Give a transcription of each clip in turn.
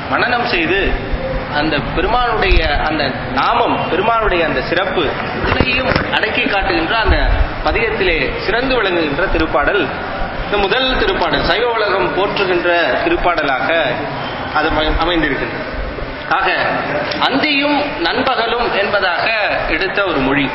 மனனம் செய்து அந்த பெருமானுடைய அந்த நாமம் பெருமானுடைய அந்த சிறப்பு இதையும் அடக்கி காட்டுகின்ற அந்த பதிகத்திலே சிறந்து விளங்குகின்ற திருப்பாடல் இந்த முதல் திருப்பாடல் சைவ உலகம் போற்றுகின்ற திருப்பாடலாக அது அமை- அமைந்திருக்கின்றது ஆக அந்தியும் நண்பகலும் என்பதாக எடுத்த ஒரு மொழி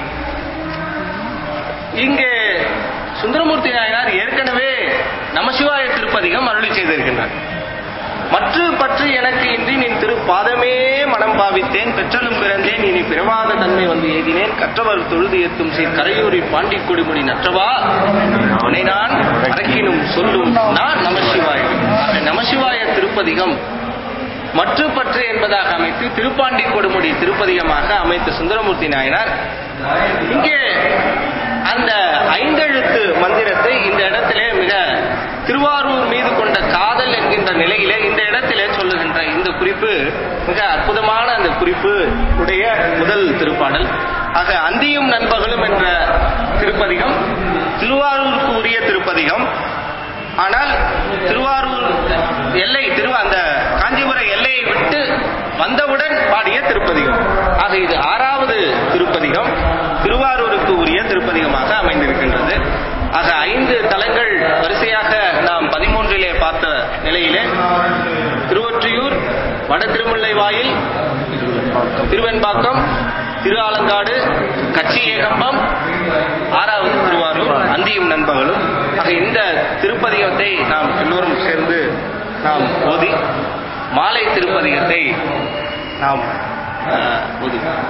இங்கே சுந்தரமூர்த்தி நாயனார் ஏற்கனவே நமசிவாய திருப்பதிகம் அருளி செய்திருக்கின்றார் மற்ற பற்று எனக்கு இன்றி நின் திரு பாதமே மனம் பாவித்தேன் பெற்றலும் பிறந்தேன் இனி பிறவாத தன்மை வந்து எய்தினேன் கற்றவர் தொழுது எத்தும் சீர் கரையூரி பாண்டி கொடிமுடி நற்றவா உன்னை நான் அரக்கினும் சொல்லும் நான் நமசிவாய ஆக நமசிவாய திருப்பதிகம் மற்ற பற்று என்பதாக அமைத்து திருப்பாண்டி கொடுமுடி திருப்பதிகமாக அமைத்த சுந்தரமூர்த்தி நாயனார் இங்கே அந்த ஐந்தெழுத்து மந்திரத்தை இந்த இடத்திலே மிக திருவாரூர் மீது கொண்ட காதல் என்கின்ற நிலையிலே இந்த இடத்திலே சொல்லுகின்ற இந்த குறிப்பு மிக அற்புதமான அந்த குறிப்பு உடைய முதல் திருப்பாடல் ஆக அந்தியும் நண்பகலும் என்ற திருப்பதிகம் திருவாரூருக்கு உரிய திருப்பதிகம் ஆனால் திருவாரூர் எல்லை திரு அந்த காஞ்சிபுரம் எல்லையை விட்டு வந்தவுடன் பாடிய திருப்பதிகம் ஆக இது ஆறாவது திருப்பதிகம் திருவாரூருக்கு உரிய திருப்பதிகமாக அமைந்திருக்கின்றது ஆக ஐந்து தலங்கள் வரிசையாக நாம் பதிமூன்றிலே பார்த்த நிலையிலே திருவொற்றியூர் வட திருமுல்லை வாயில் திருவெண்பாக்கம் திரு ஆலங்காடு கச்சி ஏகம்பம் ஆறாவது திருவாரூர் அந்தியும் நண்பகலும் ஆக இந்த திருப்பதிகத்தை நாம் எல்லோரும் சேர்ந்து நாம் ஓதி மாலை திருப்பதிகத்தை நாம் ஆஹ், ஓதுவோம்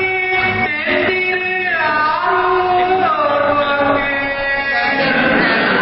Thank you.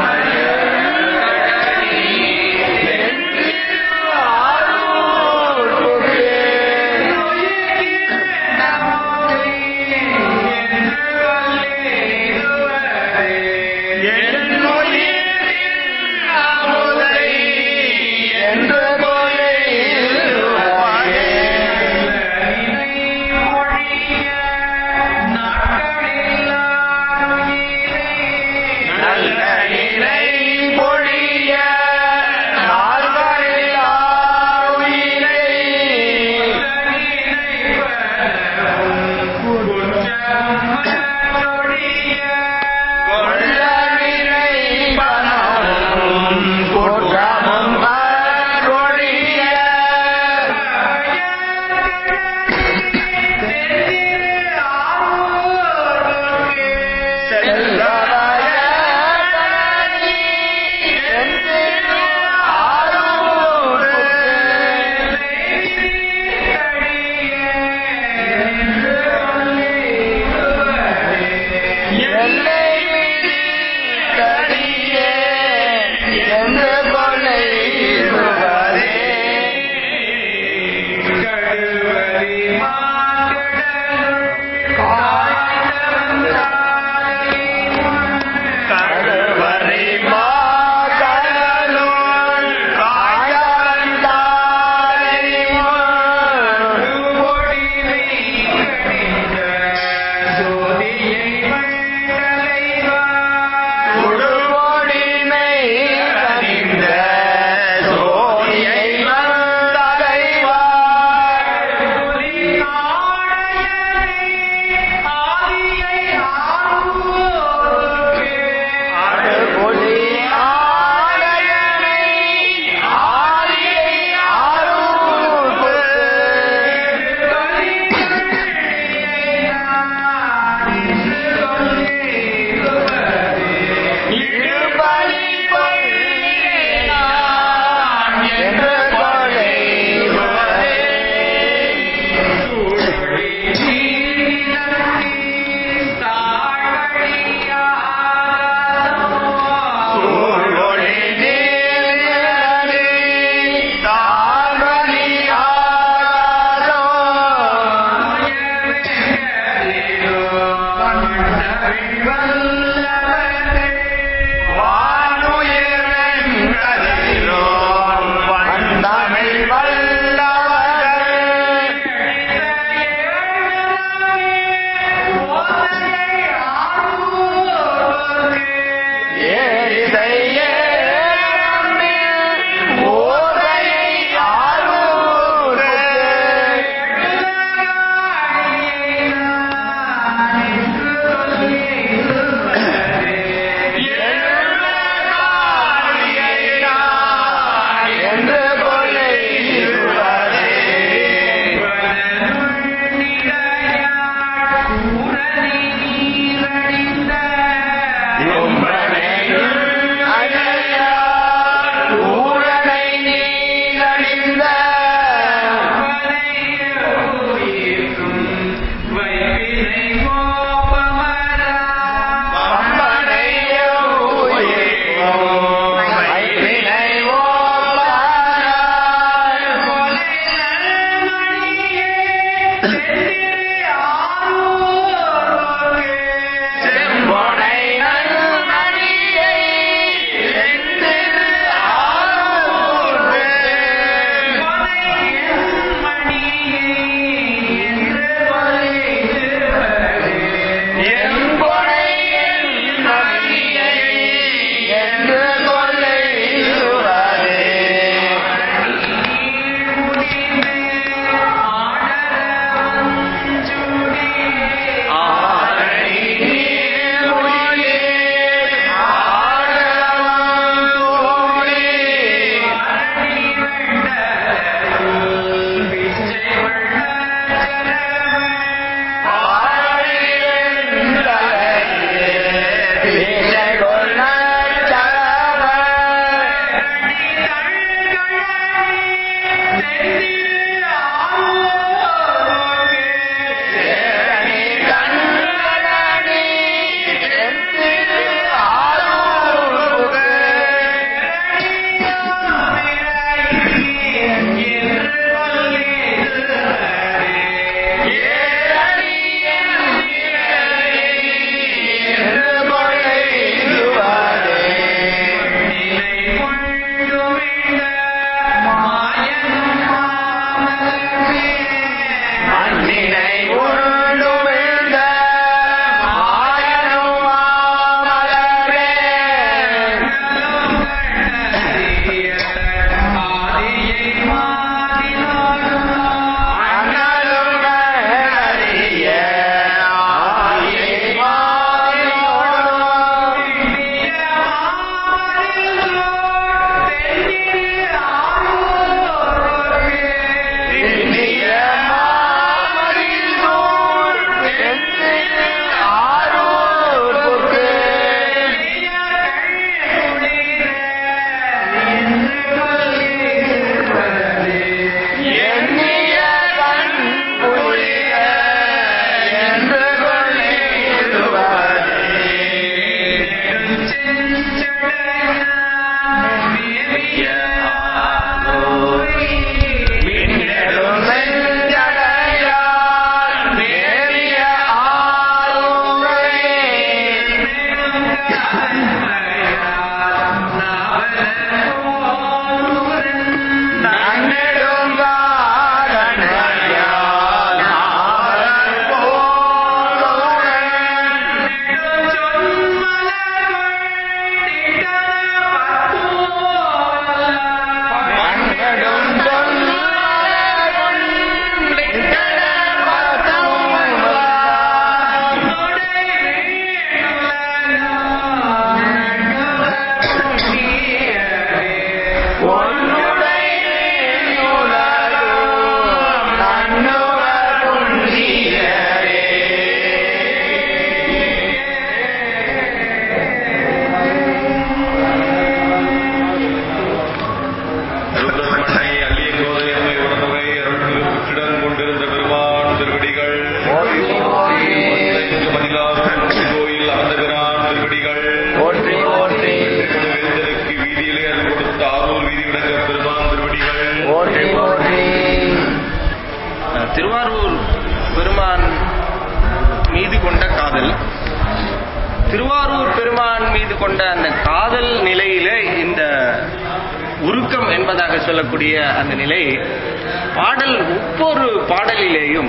கொண்ட அந்த காதல் நிலையிலே இந்த உருக்கம் என்பதாக சொல்லக்கூடிய அந்த நிலை பாடல் ஒவ்வொரு பாடலிலேயும்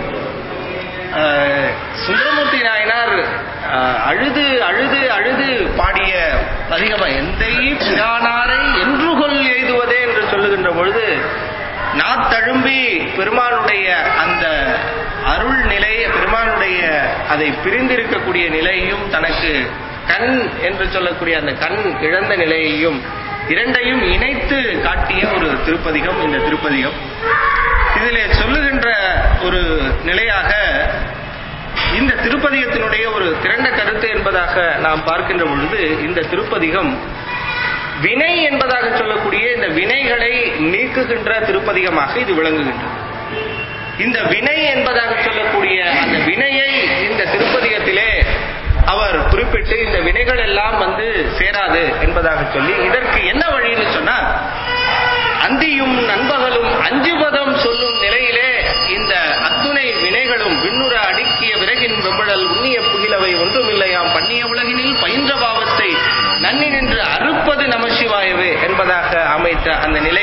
ஆஹ், சுந்தரமூர்த்தி நாயனார் ஆஹ், அழுது அழுது அழுது பாடிய பதிகமா எந்தை பிரானாரை என்று கொள் எய்துவதே என்று சொல்லுகின்ற பொழுது நாத்தழும்பி பெருமானுடைய அந்த அருள் நிலை பெருமானுடைய அதை பிரிந்திருக்கக்கூடிய நிலையும் தனக்கு கண் என்று சொல்லக்கூடிய அந்த கண் இழந்த நிலையையும் இரண்டையும் இணைத்து காட்டிய ஒரு திருப்பதிகம் இந்த திருப்பதிகம் இதிலே சொல்லுகின்ற ஒரு நிலையாக இந்த திருப்பதிகத்தினுடைய ஒரு திரண்ட கருத்து என்பதாக நாம் பார்க்கின்ற பொழுது இந்த திருப்பதிகம் வினை என்பதாக சொல்லக்கூடிய இந்த வினைகளை நீக்குகின்ற திருப்பதிகமாக இது விளங்குகின்றது இந்த வினை என்பதாக சொல்லக்கூடிய அந்த வினையை இந்த திருப்பதிகத்திலே அவர் குறிப்பிட்டு இந்த வினைகள் எல்லாம் வந்து சேராது என்பதாக சொல்லி இதற்கு என்ன வழின்னு சொன்னா அந்தியும் நண்பகலும் அஞ்சுபதம் சொல்லும் நிலையிலே இந்த அத்துணை வினைகளும் விண்ணுற அடுக்கிய விறகின் வெம்பழல் உண்ணிய புகிலவை ஒன்றுமில்லையாம் பண்ணிய உலகினில் பயின்ற பாவத்தை நன்னி நின்று அறுப்பது நமசிவாயவே என்பதாக அமைத்த அந்த நிலை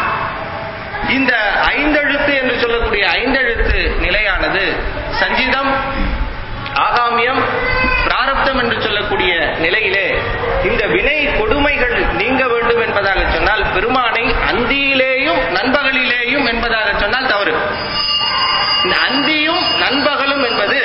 இந்த ஐந்தெழுத்து என்று சொல்லக்கூடிய ஐந்தெழுத்து நிலையானது சஞ்சிதம் ஆகாமியம் பிராரப்தம் என்று சொல்லக்கூடிய நிலையிலே இந்த வினை கொடுமைகள் நீங்க வேண்டும் என்பதாக சொன்னால் பெருமானை அந்தியிலேயும் நண்பகலிலேயும் என்பதாக சொன்னால் தவறு இந்த அந்தியும் நண்பகலும் என்பது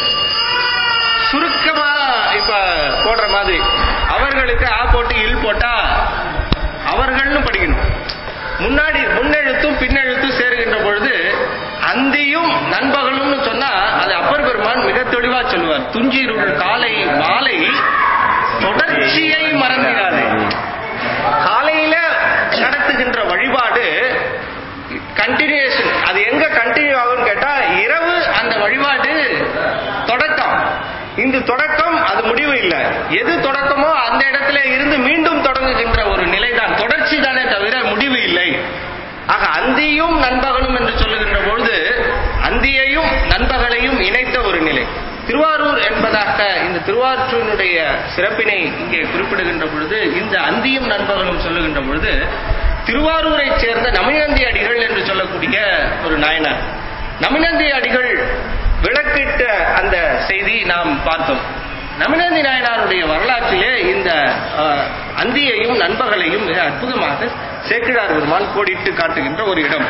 சுருக்கமா இப்ப போடுற மாதிரி அவர்களுக்கு ஆ போட்டு இல் போட்டா அவர்கள்னு படிக்கணும் முன்னாடி முன்னெழுத்தும் பின்னெழுத்தும் சேருகின்ற பொழுது அந்தியும் நண்பகலும்னு சொன்னா அது அப்பர் பெருமான் மிக தெளிவா சொல்லுவார் துஞ்சிருள் காலை மாலை தொடர்ச்சியை மறந்திடாதே காலையில நடத்துகின்ற வழிபாடு கண்டினியூஷன் அது எங்க கண்டினியூ ஆகும்னு கேட்டா இரவு அந்த வழிபாடு தொடக்கம் இந்த தொடக்கம் அது முடிவு இல்லை எது தொடக்கமோ அந்த இடத்துல இருந்து மீண்டும் தொடங்குகின்ற ஒரு நிலைதான் தொடர்ச்சி தானே தவிர முடிவு இல்லை ஆக அந்தியும் நண்பகலும் என்று சொல்லுகின்ற பொழுது அந்தியையும் நண்பகலையும் இணைத்த ஒரு நிலை திருவாரூர் என்பதாக இந்த திருவாரூரினுடைய சிறப்பினை இங்கே குறிப்பிடுகின்ற பொழுது இந்த அந்தியும் நண்பகலும் சொல்லுகின்ற பொழுது திருவாரூரை சேர்ந்த நமினந்தி அடிகள் என்று சொல்லக்கூடிய ஒரு நாயனார் நமினந்தி அடிகள் விளக்கிட்ட அந்த செய்தி நாம் பார்த்தோம் நமினந்தி நாயனாருடைய வரலாற்றிலே இந்த அஹ், அந்தியையும் நண்பகலையும் மிக அற்புதமாக சேக்கிழார் பெருமான் கோடிட்டு காட்டுகின்ற ஒரு இடம்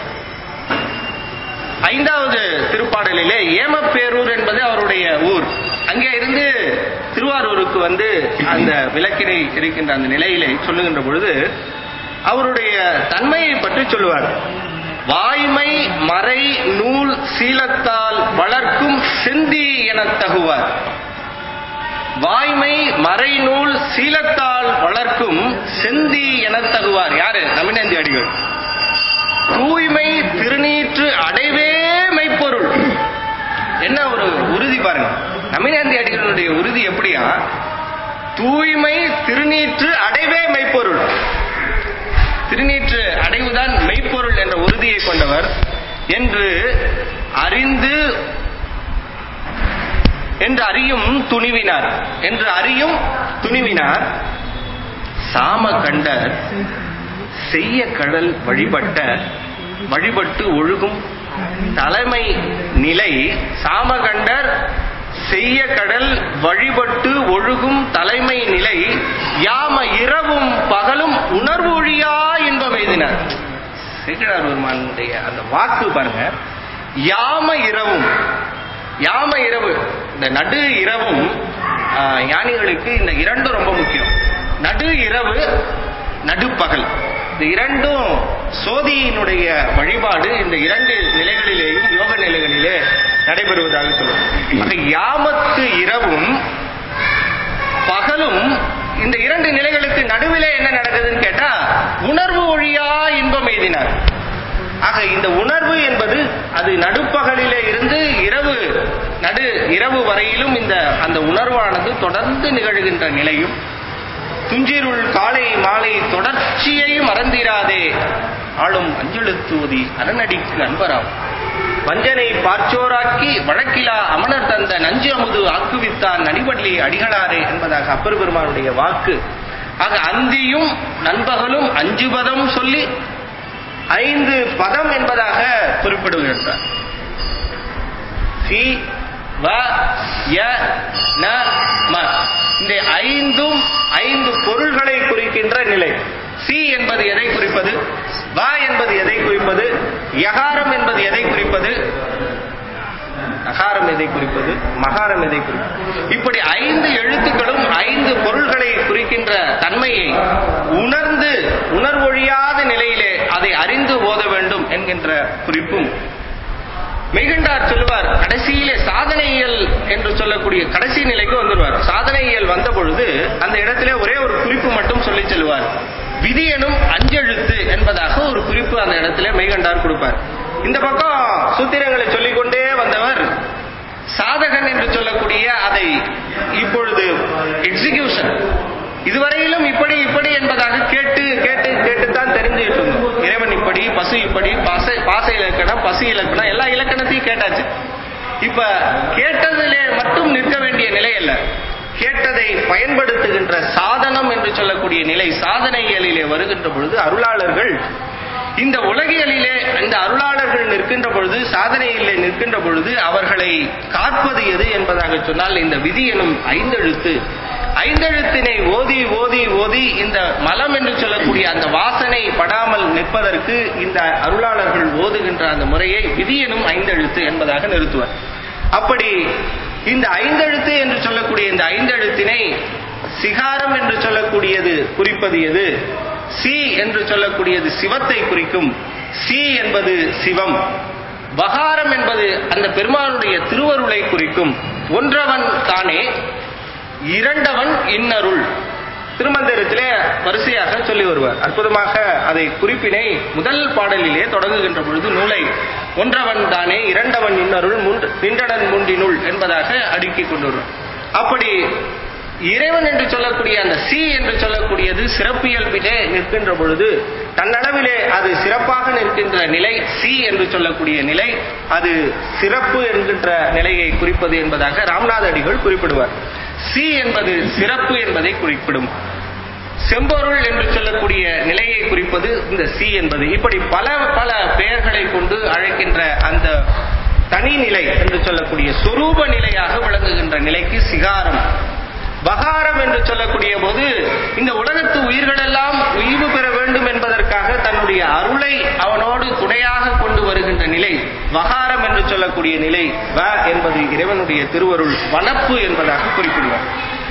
ஐந்தாவது திருப்பாடலிலே ஏமப்பேரூர் என்பது அவருடைய ஊர் அங்கே இருந்து திருவாரூருக்கு வந்து அந்த விளக்கினை இருக்கின்ற அந்த நிலையிலே சொல்லுகின்ற பொழுது அவருடைய தன்மையை பற்றி சொல்லுவார் வாய்மை மறை நூல் சீலத்தால் வளர்க்கும் செந்தி எனத் தகுவார் வாய்மை மறைநூல் சீலத்தால் வளர்க்கும் செந்தி எனத் தகுவார் யாரு நமினந்தி அடிகள் தூய்மை திருநீற்று அடைவே மெய்ப்பொருள் என்ன ஒரு உறுதி பாருங்க நமினந்தி அடிகளுடைய உறுதி எப்படியா தூய்மை திருநீற்று அடைவே மெய்ப்பொருள் திருநீற்று அடைவுதான் மெய்ப்பொருள் என்ற உறுதியை கொண்டவர் என்று அறிந்து என்று அறியும் துணிவினார் என்று அறியும் துணிவினார் சாம கண்டர் செய்ய கடல் வழிபட்ட வழிபட்டு ஒழுகும் தலைமை நிலை சாமகண்டர் செய்ய கடல் வழிபட்டு ஒழுகும் தலைமை நிலை யாம இரவும் பகலும் உணர்வு ஒழியா இன்பம் எய்தினார் சேக்கிழார் பெருமானுடைய அந்த வாக்கு பாருங்க யாம இரவும் யாம இரவு இந்த நடு இரவும் ஆஹ், ஞானிகளுக்கு இந்த இரண்டும் ரொம்ப முக்கியம் நடு இரவு நடுப்பகல் இந்த இரண்டும் சோதியினுடைய வழிபாடு இந்த இரண்டு நிலைகளிலேயும் யோக நிலைகளிலே நடைபெறுவதாக சொல்லுவோம் ஆக யாமத்து இரவும் பகலும் இந்த இரண்டு நிலைகளுக்கு நடுவிலே என்ன நடக்குதுன்னு கேட்டா உணர்வு ஒழியா இன்பம் எய்தினார் ஆக இந்த உணர்வு என்பது அது நடுப்பகலிலே இருந்து இரவு நடு இரவு வரையிலும் இந்த அந்த உணர்வானது தொடர்ந்து நிகழ்கின்ற நிலையும் துஞ்சிருள் காலை மாலை தொடர்ச்சியை மறந்திராதே ஆளும் அஞ்செழுத்தூதி அரணடிக்கு அன்பராம் வஞ்சனை பார்ச்சோராக்கி வழக்கிலா அமனர் தந்த நஞ்சு அமுது ஆக்குவித்தான் நடிவள்ளி அடிகளாரே என்பதாக அப்பர் பெருமானுடைய வாக்கு ஆக அந்தியும் நண்பகலும் அஞ்சு பதம் சொல்லி ஐந்து பதம் என்பதாக குறிப்பிடுகின்றார் சி வ ய ந ம இந்த ஐந்தும் ஐந்து பொருள்களை குறிக்கின்ற நிலை சி என்பது எதை குறிப்பது வ என்பது எதை குறிப்பது யகாரம் என்பது எதை குறிப்பது அகாரம் எதை குறிப்பது மகாரம் எதை குறிப்பது இப்படி ஐந்து எழுத்துக்களும் ஐந்து பொருள்களை குறிக்கின்ற தன்மையை உணர்ந்து உணர்வொழியாத நிலையிலே அதை அறிந்து ஓத வேண்டும் என்கின்ற குறிப்பும் மெய்கண்டார் சொல்லுவார் கடைசியிலே சாதனையியல் என்று சொல்லக்கூடிய கடைசி நிலைக்கு வந்துடுவார் சாதனையியல் வந்த பொழுது அந்த இடத்திலே ஒரே ஒரு குறிப்பு மட்டும் சொல்லி செல்வார் விதி எனும் அஞ்செழுத்து என்பதாக ஒரு குறிப்பு அந்த இடத்திலே மெய்கண்டார் கொடுப்பார் இந்த பக்கம் சூத்திரங்களை சொல்லிக்கொண்டே வந்தவர் சாதகன் என்று சொல்லக்கூடிய அதை இப்பொழுது எக்ஸிகியூஷன் இதுவரையிலும் இப்படி இப்படி என்பதாக கேட்டு கேட்டு கேட்டுத்தான் தெரிஞ்சுக்கிட்டு இருந்தோம் இறைவன் இப்படி பசு இப்படி பாச பாச இலக்கணம் பசு இலக்கணம் எல்லா இலக்கணத்தையும் கேட்டாச்சு இப்ப கேட்டதிலே மட்டும் நிற்க வேண்டிய நிலை அல்ல கேட்டதை பயன்படுத்துகின்ற சாதனம் என்று சொல்லக்கூடிய நிலை சாதனையியலிலே வருகின்ற பொழுது அருளாளர்கள் இந்த உலகியலிலே இந்த அருளாளர்கள் நிற்கின்ற பொழுது சாதனையிலே நிற்கின்ற பொழுது அவர்களை காப்பது எது என்பதாக சொன்னால் இந்த விதி எனும் ஐந்தெழுத்து ஐந்தெழுத்தினை ஓதி ஓதி ஓதி இந்த மலம் என்று சொல்லக்கூடிய அந்த வாசனை படாமல் நிற்பதற்கு இந்த அருளாளர்கள் ஓதுகின்ற அந்த முறையை விதி எனும் ஐந்தெழுத்து என்பதாக நிறுத்துவர் அப்படி இந்த ஐந்தெழுத்து என்று சொல்லக்கூடிய இந்த ஐந்தெழுத்தினை சிகாரம் என்று சொல்லக்கூடியது குறிப்பது எது சி என்று சொல்லக்கூடியது சிவத்தை குறிக்கும் சி என்பது சிவம் வகாரம் என்பது அந்த பெருமானுடைய திருவருளை குறிக்கும் ஒன்றவன் தானே இரண்டவன் இன்னருள் திருமந்திரத்திலே வரிசையாக சொல்லி வருவார் அற்புதமாக அதை குறிப்பினை முதல் பாடலிலே தொடங்குகின்ற பொழுது நூலை ஒன்றவன் தானே இரண்டவன் இன்னருள் முன் நின்றடன் முண்டினுள் என்பதாக அடுக்கிக் கொண்டு வருவார் அப்படி இறைவன் என்று சொல்லக்கூடிய அந்த சி என்று சொல்லக்கூடியது சிறப்பியல்பிலே நிற்கின்ற பொழுது தன்னளவிலே அது சிறப்பாக நிற்கின்ற நிலை சி என்று சொல்லக்கூடிய நிலை அது சிறப்பு என்கின்ற நிலையை குறிப்பது என்பதாக ராமநாத அடிகள் குறிப்பிடுவார் சி என்பது சிறப்பு என்பதை குறிப்பிடும் செம்பொருள் என்று சொல்லக்கூடிய நிலையை குறிப்பது இந்த சி என்பது இப்படி பல பல பெயர்களை கொண்டு அழைக்கின்ற அந்த தனிநிலை என்று சொல்லக்கூடிய சொரூப நிலையாக விளங்குகின்ற நிலைக்கு சிகாரம் வகாரம் என்று சொல்லக்கூடிய போது இந்த உலகத்து உயிர்களெல்லாம் உய்வு பெற வேண்டும் என்பதற்காக தன்னுடைய அருளை அவனோடு துணையாக கொண்டு வருகின்ற நிலை வகாரம் என்று சொல்லக்கூடிய நிலை வ என்பது இறைவனுடைய திருவருள் வனப்பு என்பதாக குறிப்பிடுவார்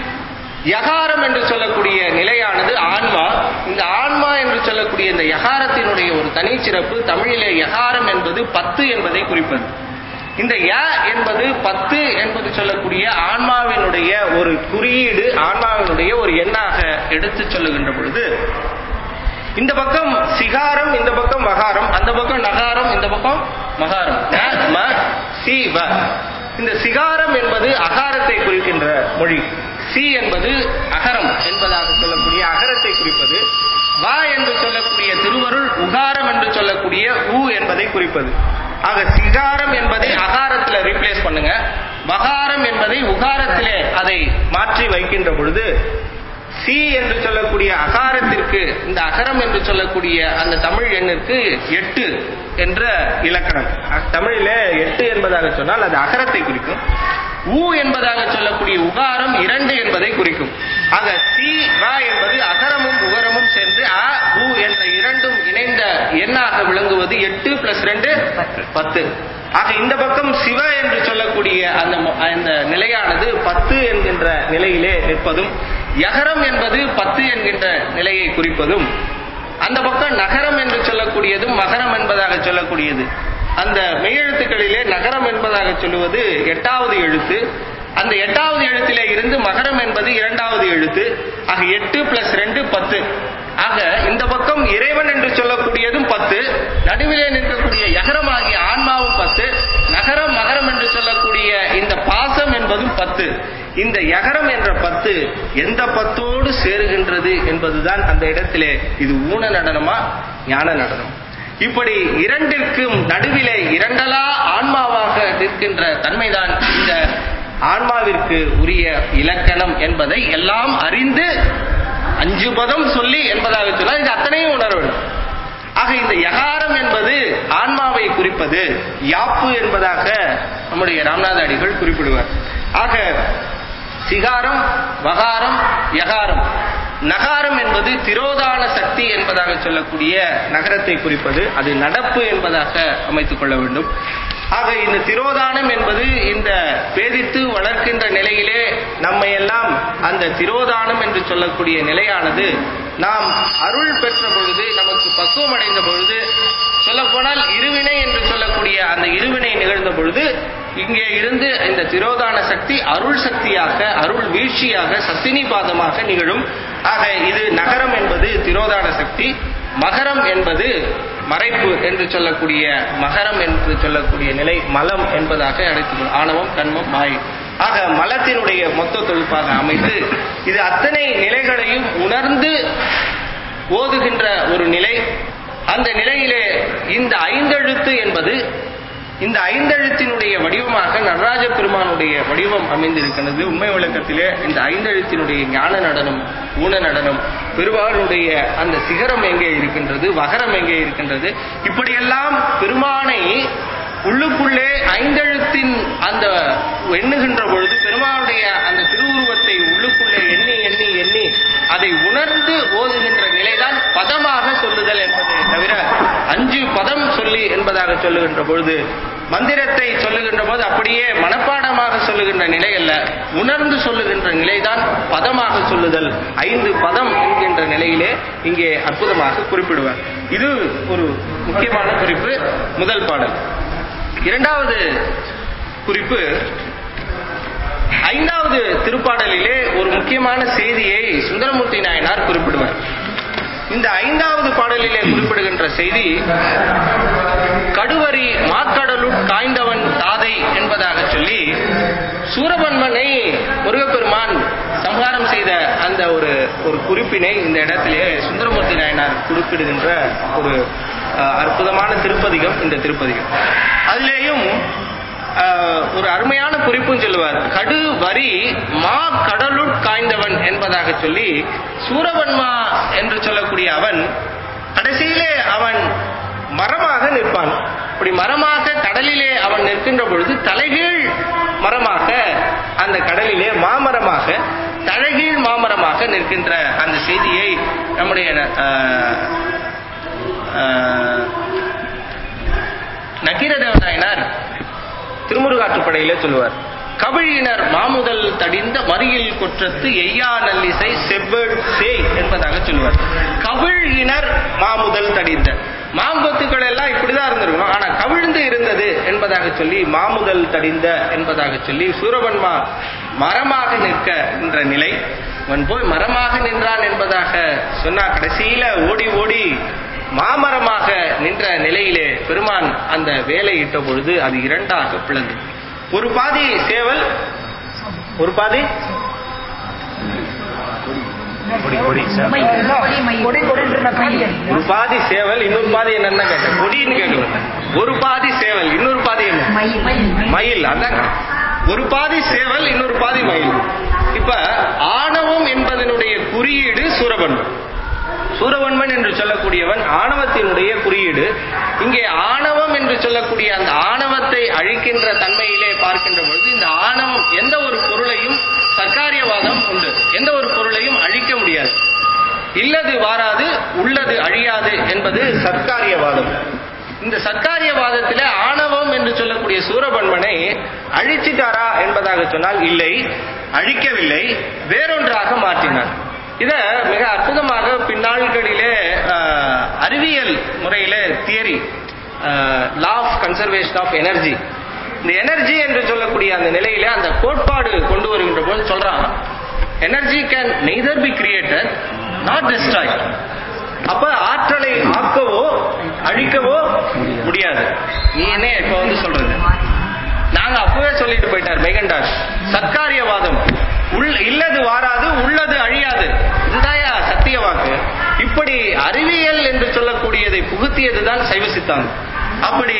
யகாரம் என்று சொல்லக்கூடிய நிலையானது ஆன்மா இந்த ஆன்மா என்று சொல்லக்கூடிய இந்த யகாரத்தினுடைய ஒரு தனிச்சிறப்பு தமிழிலே யகாரம் என்பது பத்து என்பதை குறிப்பது இந்த ய என்பது பத்து என்பது சொல்லக்கூடிய ஆன்மாவினுடைய ஒரு குறியீடு ஆன்மாவினுடைய ஒரு எண்ணாக எடுத்து சொல்லுகின்ற பொழுது இந்த பக்கம் சிகாரம் இந்த பக்கம் வகாரம் அந்த பக்கம் நகாரம் இந்த பக்கம் மகாரம் ந, ம, சி வ இந்த சிகாரம் என்பது அகாரத்தை குறிக்கின்ற மொழி சி என்பது அகரம் என்பதாக சொல்லக்கூடிய அகரத்தை குறிப்பது வா என்று சொல்லக்கூடிய திருவருள் உகாரம் என்று சொல்லக்கூடிய உ என்பதை குறிப்பது ஆக சிகாரம் என்பதை அகாரத்துல ரீப்ளேஸ் பண்ணுங்க வகாரம் என்பதை உகாரத்திலே அதை மாற்றி வைக்கின்ற பொழுது சி என்று சொல்லக்கூடிய அகாரத்திற்கு இந்த அகரம் என்று சொல்லக்கூடிய அந்த தமிழ் எண்ணிற்கு எட்டு என்ற இலக்கணம் அ- தமிழிலே எட்டு என்பதாக சொன்னால் அது அகரத்தை குறிக்கும் ஊ என்பதாக சொல்லக்கூடிய உகாரம் இரண்டு என்பதை குறிக்கும் ஆக சி வ என்பது அகரமும் உகரமும் சேர்ந்து அ உ என்ற இரண்டும் இணைந்த எண்ணாக விளங்குவது எட்டு பிளஸ் ரெண்டு பத்து ஆக இந்த பக்கம் சிவ என்று சொல்லக்கூடிய அந்த ம- அந்த நிலையானது பத்து என்கின்ற நிலையிலே நிற்பதும் யகரம் என்பது பத்து என்கின்ற நிலையை குறிப்பதும் அந்த பக்கம் நகரம் என்று சொல்லக்கூடியதும் மகரம் என்பதாக சொல்லக்கூடியது அந்த மெய்யெழுத்துக்களிலே நகரம் என்பதாக சொல்லுவது எட்டாவது எழுத்து அந்த எட்டாவது எழுத்திலே இருந்து மகரம் என்பது இரண்டாவது எழுத்து ஆக எட்டு பிளஸ் ரெண்டு பத்து ஆக இந்த பக்கம் இறைவன் என்று சொல்லக்கூடியதும் பத்து நடுவிலே நிற்கக்கூடிய யகரமாகிய ஆன்மாவும் பத்து நகரம் மகரம் என்று சொல்லக்கூடிய இந்த பாசம் என்பதும் பத்து இந்த யகரம் என்ற பத்து எந்த பத்தோடு சேருகின்றது என்பதுதான் அந்த இடத்திலே இது ஊன நடனமா ஞான நடனம் இப்படி இரண்டிற்கும் நடுவிலே இரண்டலா ஆன்மாவாக நிற்கின்ற தன்மைதான் இந்த ஆன்மாவிற்கு உரிய இலக்கணம் என்பதை எல்லாம் அறிந்து அஞ்சு பதம் சொல்லி என்பதாக சொன்னால் இது அத்தனையும் உணர வேண்டும் ஆக இந்த யகாரம் என்பது ஆன்மாவை குறிப்பது யாப்பு என்பதாக நம்முடைய ராமநாத அடிகள் குறிப்பிடுவார் ஆக சிகாரம் வகாரம் யகாரம் நகாரம் என்பது திரோதான சக்தி என்பதாக சொல்லக்கூடிய நகரத்தை குறிப்பது அது நடப்பு என்பதாக அமைத்துக் கொள்ள வேண்டும் ஆக இந்த திரோதானம் என்பது இந்த பேதித்து வளர்க்கின்ற நிலையிலே நம்மை எல்லாம் அந்த திரோதானம் என்று சொல்லக்கூடிய நிலையானது நாம் அருள் பெற்ற பொழுது நமக்கு பக்குவம் அடைந்த பொழுது சொல்லப்போனால் இருவினை என்று சொல்லக்கூடிய அந்த இருவினை நிகழ்ந்த பொழுது இங்கே இருந்து இந்த திரோதான சக்தி அருள் சக்தியாக அருள் வீழ்ச்சியாக சத்தினி பாதமாக நிகழும் ஆக இது நகரம் என்பது திரோதான சக்தி மகரம் என்பது மறைப்பு என்று சொல்லக்கூடிய மகரம் என்று சொல்லக்கூடிய நிலை மலம் என்பதாக அழைத்துக்கொள்ளும் ஆணவம் கண்மம் மாய் ஆக மலத்தினுடைய மொத்த தொகுப்பாக அமைத்து இது அத்தனை நிலைகளையும் உணர்ந்து ஓதுகின்ற ஒரு நிலை அந்த நிலையிலே இந்த ஐந்தெழுத்து என்பது இந்த ஐந்தெழுத்தினுடைய வடிவமாக நடராஜ பெருமானுடைய வடிவம் அமைந்திருக்கிறது உண்மை விளக்கத்திலே இந்த ஐந்தெழுத்தினுடைய ஞான நடனம் ஊன நடனம் பெருமானுடைய அந்த சிகரம் எங்கே இருக்கின்றது வகரம் எங்கே இருக்கின்றது இப்படியெல்லாம் பெருமானை உள்ளுக்குள்ளே ஐந்தெழுத்தின் அந்த எண்ணுகின்ற பொழுது பெருமானுடைய அந்த திருவுருவத்தை உள்ளுக்குள்ளே எண்ணி எண்ணி எண்ணி அதை உணர்ந்து ஓதுகின்ற நிலைதான் பதமாக சொல்லுதல் என்பதை தவிர அஞ்சு பதம் சொல்லி என்பதாக சொல்லுகின்ற பொழுது மந்திரத்தை சொல்லுகின்ற போது அப்படியே மனப்பாடமாக சொல்லுகின்ற நிலை அல்ல உணர்ந்து சொல்லுகின்ற நிலைதான் பதமாக சொல்லுதல் ஐந்து பதம் என்கின்ற நிலையிலே இங்கே அற்புதமாக குறிப்பிடுவார் இது ஒரு முக்கியமான குறிப்பு முதல் பாடல் இரண்டாவது குறிப்பு ஐந்தாவது திருப்பாடலிலே ஒரு முக்கியமான செய்தியை சுந்தரமூர்த்தி நாயனார் குறிப்பிடுவார் இந்த ஐந்தாவது பாடலிலே குறிப்பிடுகின்ற செய்தி கடுவரி மாக்கடலுட் காய்ந்தவன் தாதை என்பதாக சொல்லி சூரபன்மனை முருகப்பெருமான் சம்ஹாரம் செய்த அந்த ஒரு ஒரு குறிப்பினை இந்த இடத்திலே சுந்தரமூர்த்தி நாயனார் குறிப்பிடுகின்ற ஒரு அஹ், அற்புதமான திருப்பதிகம் இந்த திருப்பதிகம் அதிலேயும் ஆஹ், ஒரு அருமையான குறிப்பும் சொல்லுவார் கடு வரி மா கடலுட் காய்ந்தவன் என்பதாக சொல்லி சூரவன்மா என்று சொல்லக்கூடிய அவன் கடைசியிலே அவன் மரமாக நிற்பான் அப்படி மரமாக கடலிலே அவன் நிற்கின்ற பொழுது தலைகீழ் மரமாக அந்த கடலிலே மாமரமாக தலைகீழ் மாமரமாக நிற்கின்ற அந்த செய்தியை நம்முடைய ஆஹ், ஆஹ், நக்கீரதேவநாயனார் திருமுருகாற்றுப்படையிலே சொல்லுவார் கவிழினர் மாமுதல் தடிந்த மறியில் குற்றத்து எய்யா நல்லிசை செவ்வள் சேய் என்பதாக சொல்லுவார் கவிழ் இனர் மாமுதல் தடிந்த மாம்பத்துக்கள் எல்லாம் இப்படிதான் இருந்திருக்கணும் ஆனா கவிழ்ந்து இருந்தது என்பதாக சொல்லி மாமுதல் தடிந்த என்பதாக சொல்லி சூரபன்மா மரமாக நிற்க என்ற நிலை அவன் போய் மரமாக நின்றான் என்பதாக சொன்னா கடைசியில ஓடி ஓடி மாமரமாக நின்ற நிலையிலே பெருமான் அந்த வேலை இட்ட பொழுது அது இரண்டாக பிளந்து ஒரு பாதி சேவல் ஒரு பாதி கொடி, கொடி, சேவல். ஒரு பாதி சேவல் இன்னொரு பாதி என்னன்னு கேட்டேன் கொடின்னு கேட்கல ஒரு பாதி சேவல் இன்னொரு பாதி என்ன மயில் அதான் ஒரு பாதி சேவல் இன்னொரு பாதி மயில் இப்ப ஆணவம் என்பதனுடைய குறியீடு சூரபன்மன் சூரவன்மன் என்று சொல்லக்கூடியவன் ஆணவத்தினுடைய குறியீடு இங்கே ஆணவம் என்று சொல்லக்கூடிய அந்த ஆணவத்தை அழிக்கின்ற தன்மையிலே பார்க்கின்ற பொழுது இந்த ஆணவம் எந்த ஒரு பொருளையும் சர்க்காரியவாதம் உண்டு எந்த ஒரு பொருளையும் அழிக்க முடியாது இல்லது வாராது உள்ளது அழியாது என்பது சர்க்காரியவாதம் இந்த சர்க்காரியவாதத்திலே ஆணவம் என்று சொல்லக்கூடிய சூரபன்மனை அழிச்சிட்டாரா என்பதாக சொன்னால் இல்லை அழிக்கவில்லை வேறொன்றாக மாற்றினார் இத மிக அற்புதமாக பின்னாள்களிலே ஆஹ், அறிவியல் முறையில theory law of conservation of energy இந்த எனர்ஜி என்று சொல்லக்கூடிய அந்த நிலையில அந்த கோட்பாடு கொண்டு வருகின்ற போது சொல்றான் energy can neither be created not destroy அப்ப ஆற்றலை ஆக்கவோ அழிக்கவோ முடியாது நீ என்ன இப்ப வந்து சொல்றது நாங்க அப்பவே சொல்லிட்டு போயிட்டார் மெகண்டாஸ் சர்க்காரியவாதம் உள் இல்லது வாராது உள்ளது அழியாது இதுதாயா சத்திய வாக்கு இப்படி அறிவியல் என்று சொல்லக்கூடியதை புகுத்தி திருத்தியதுதான் சைவ சித்தாந்தம் அப்படி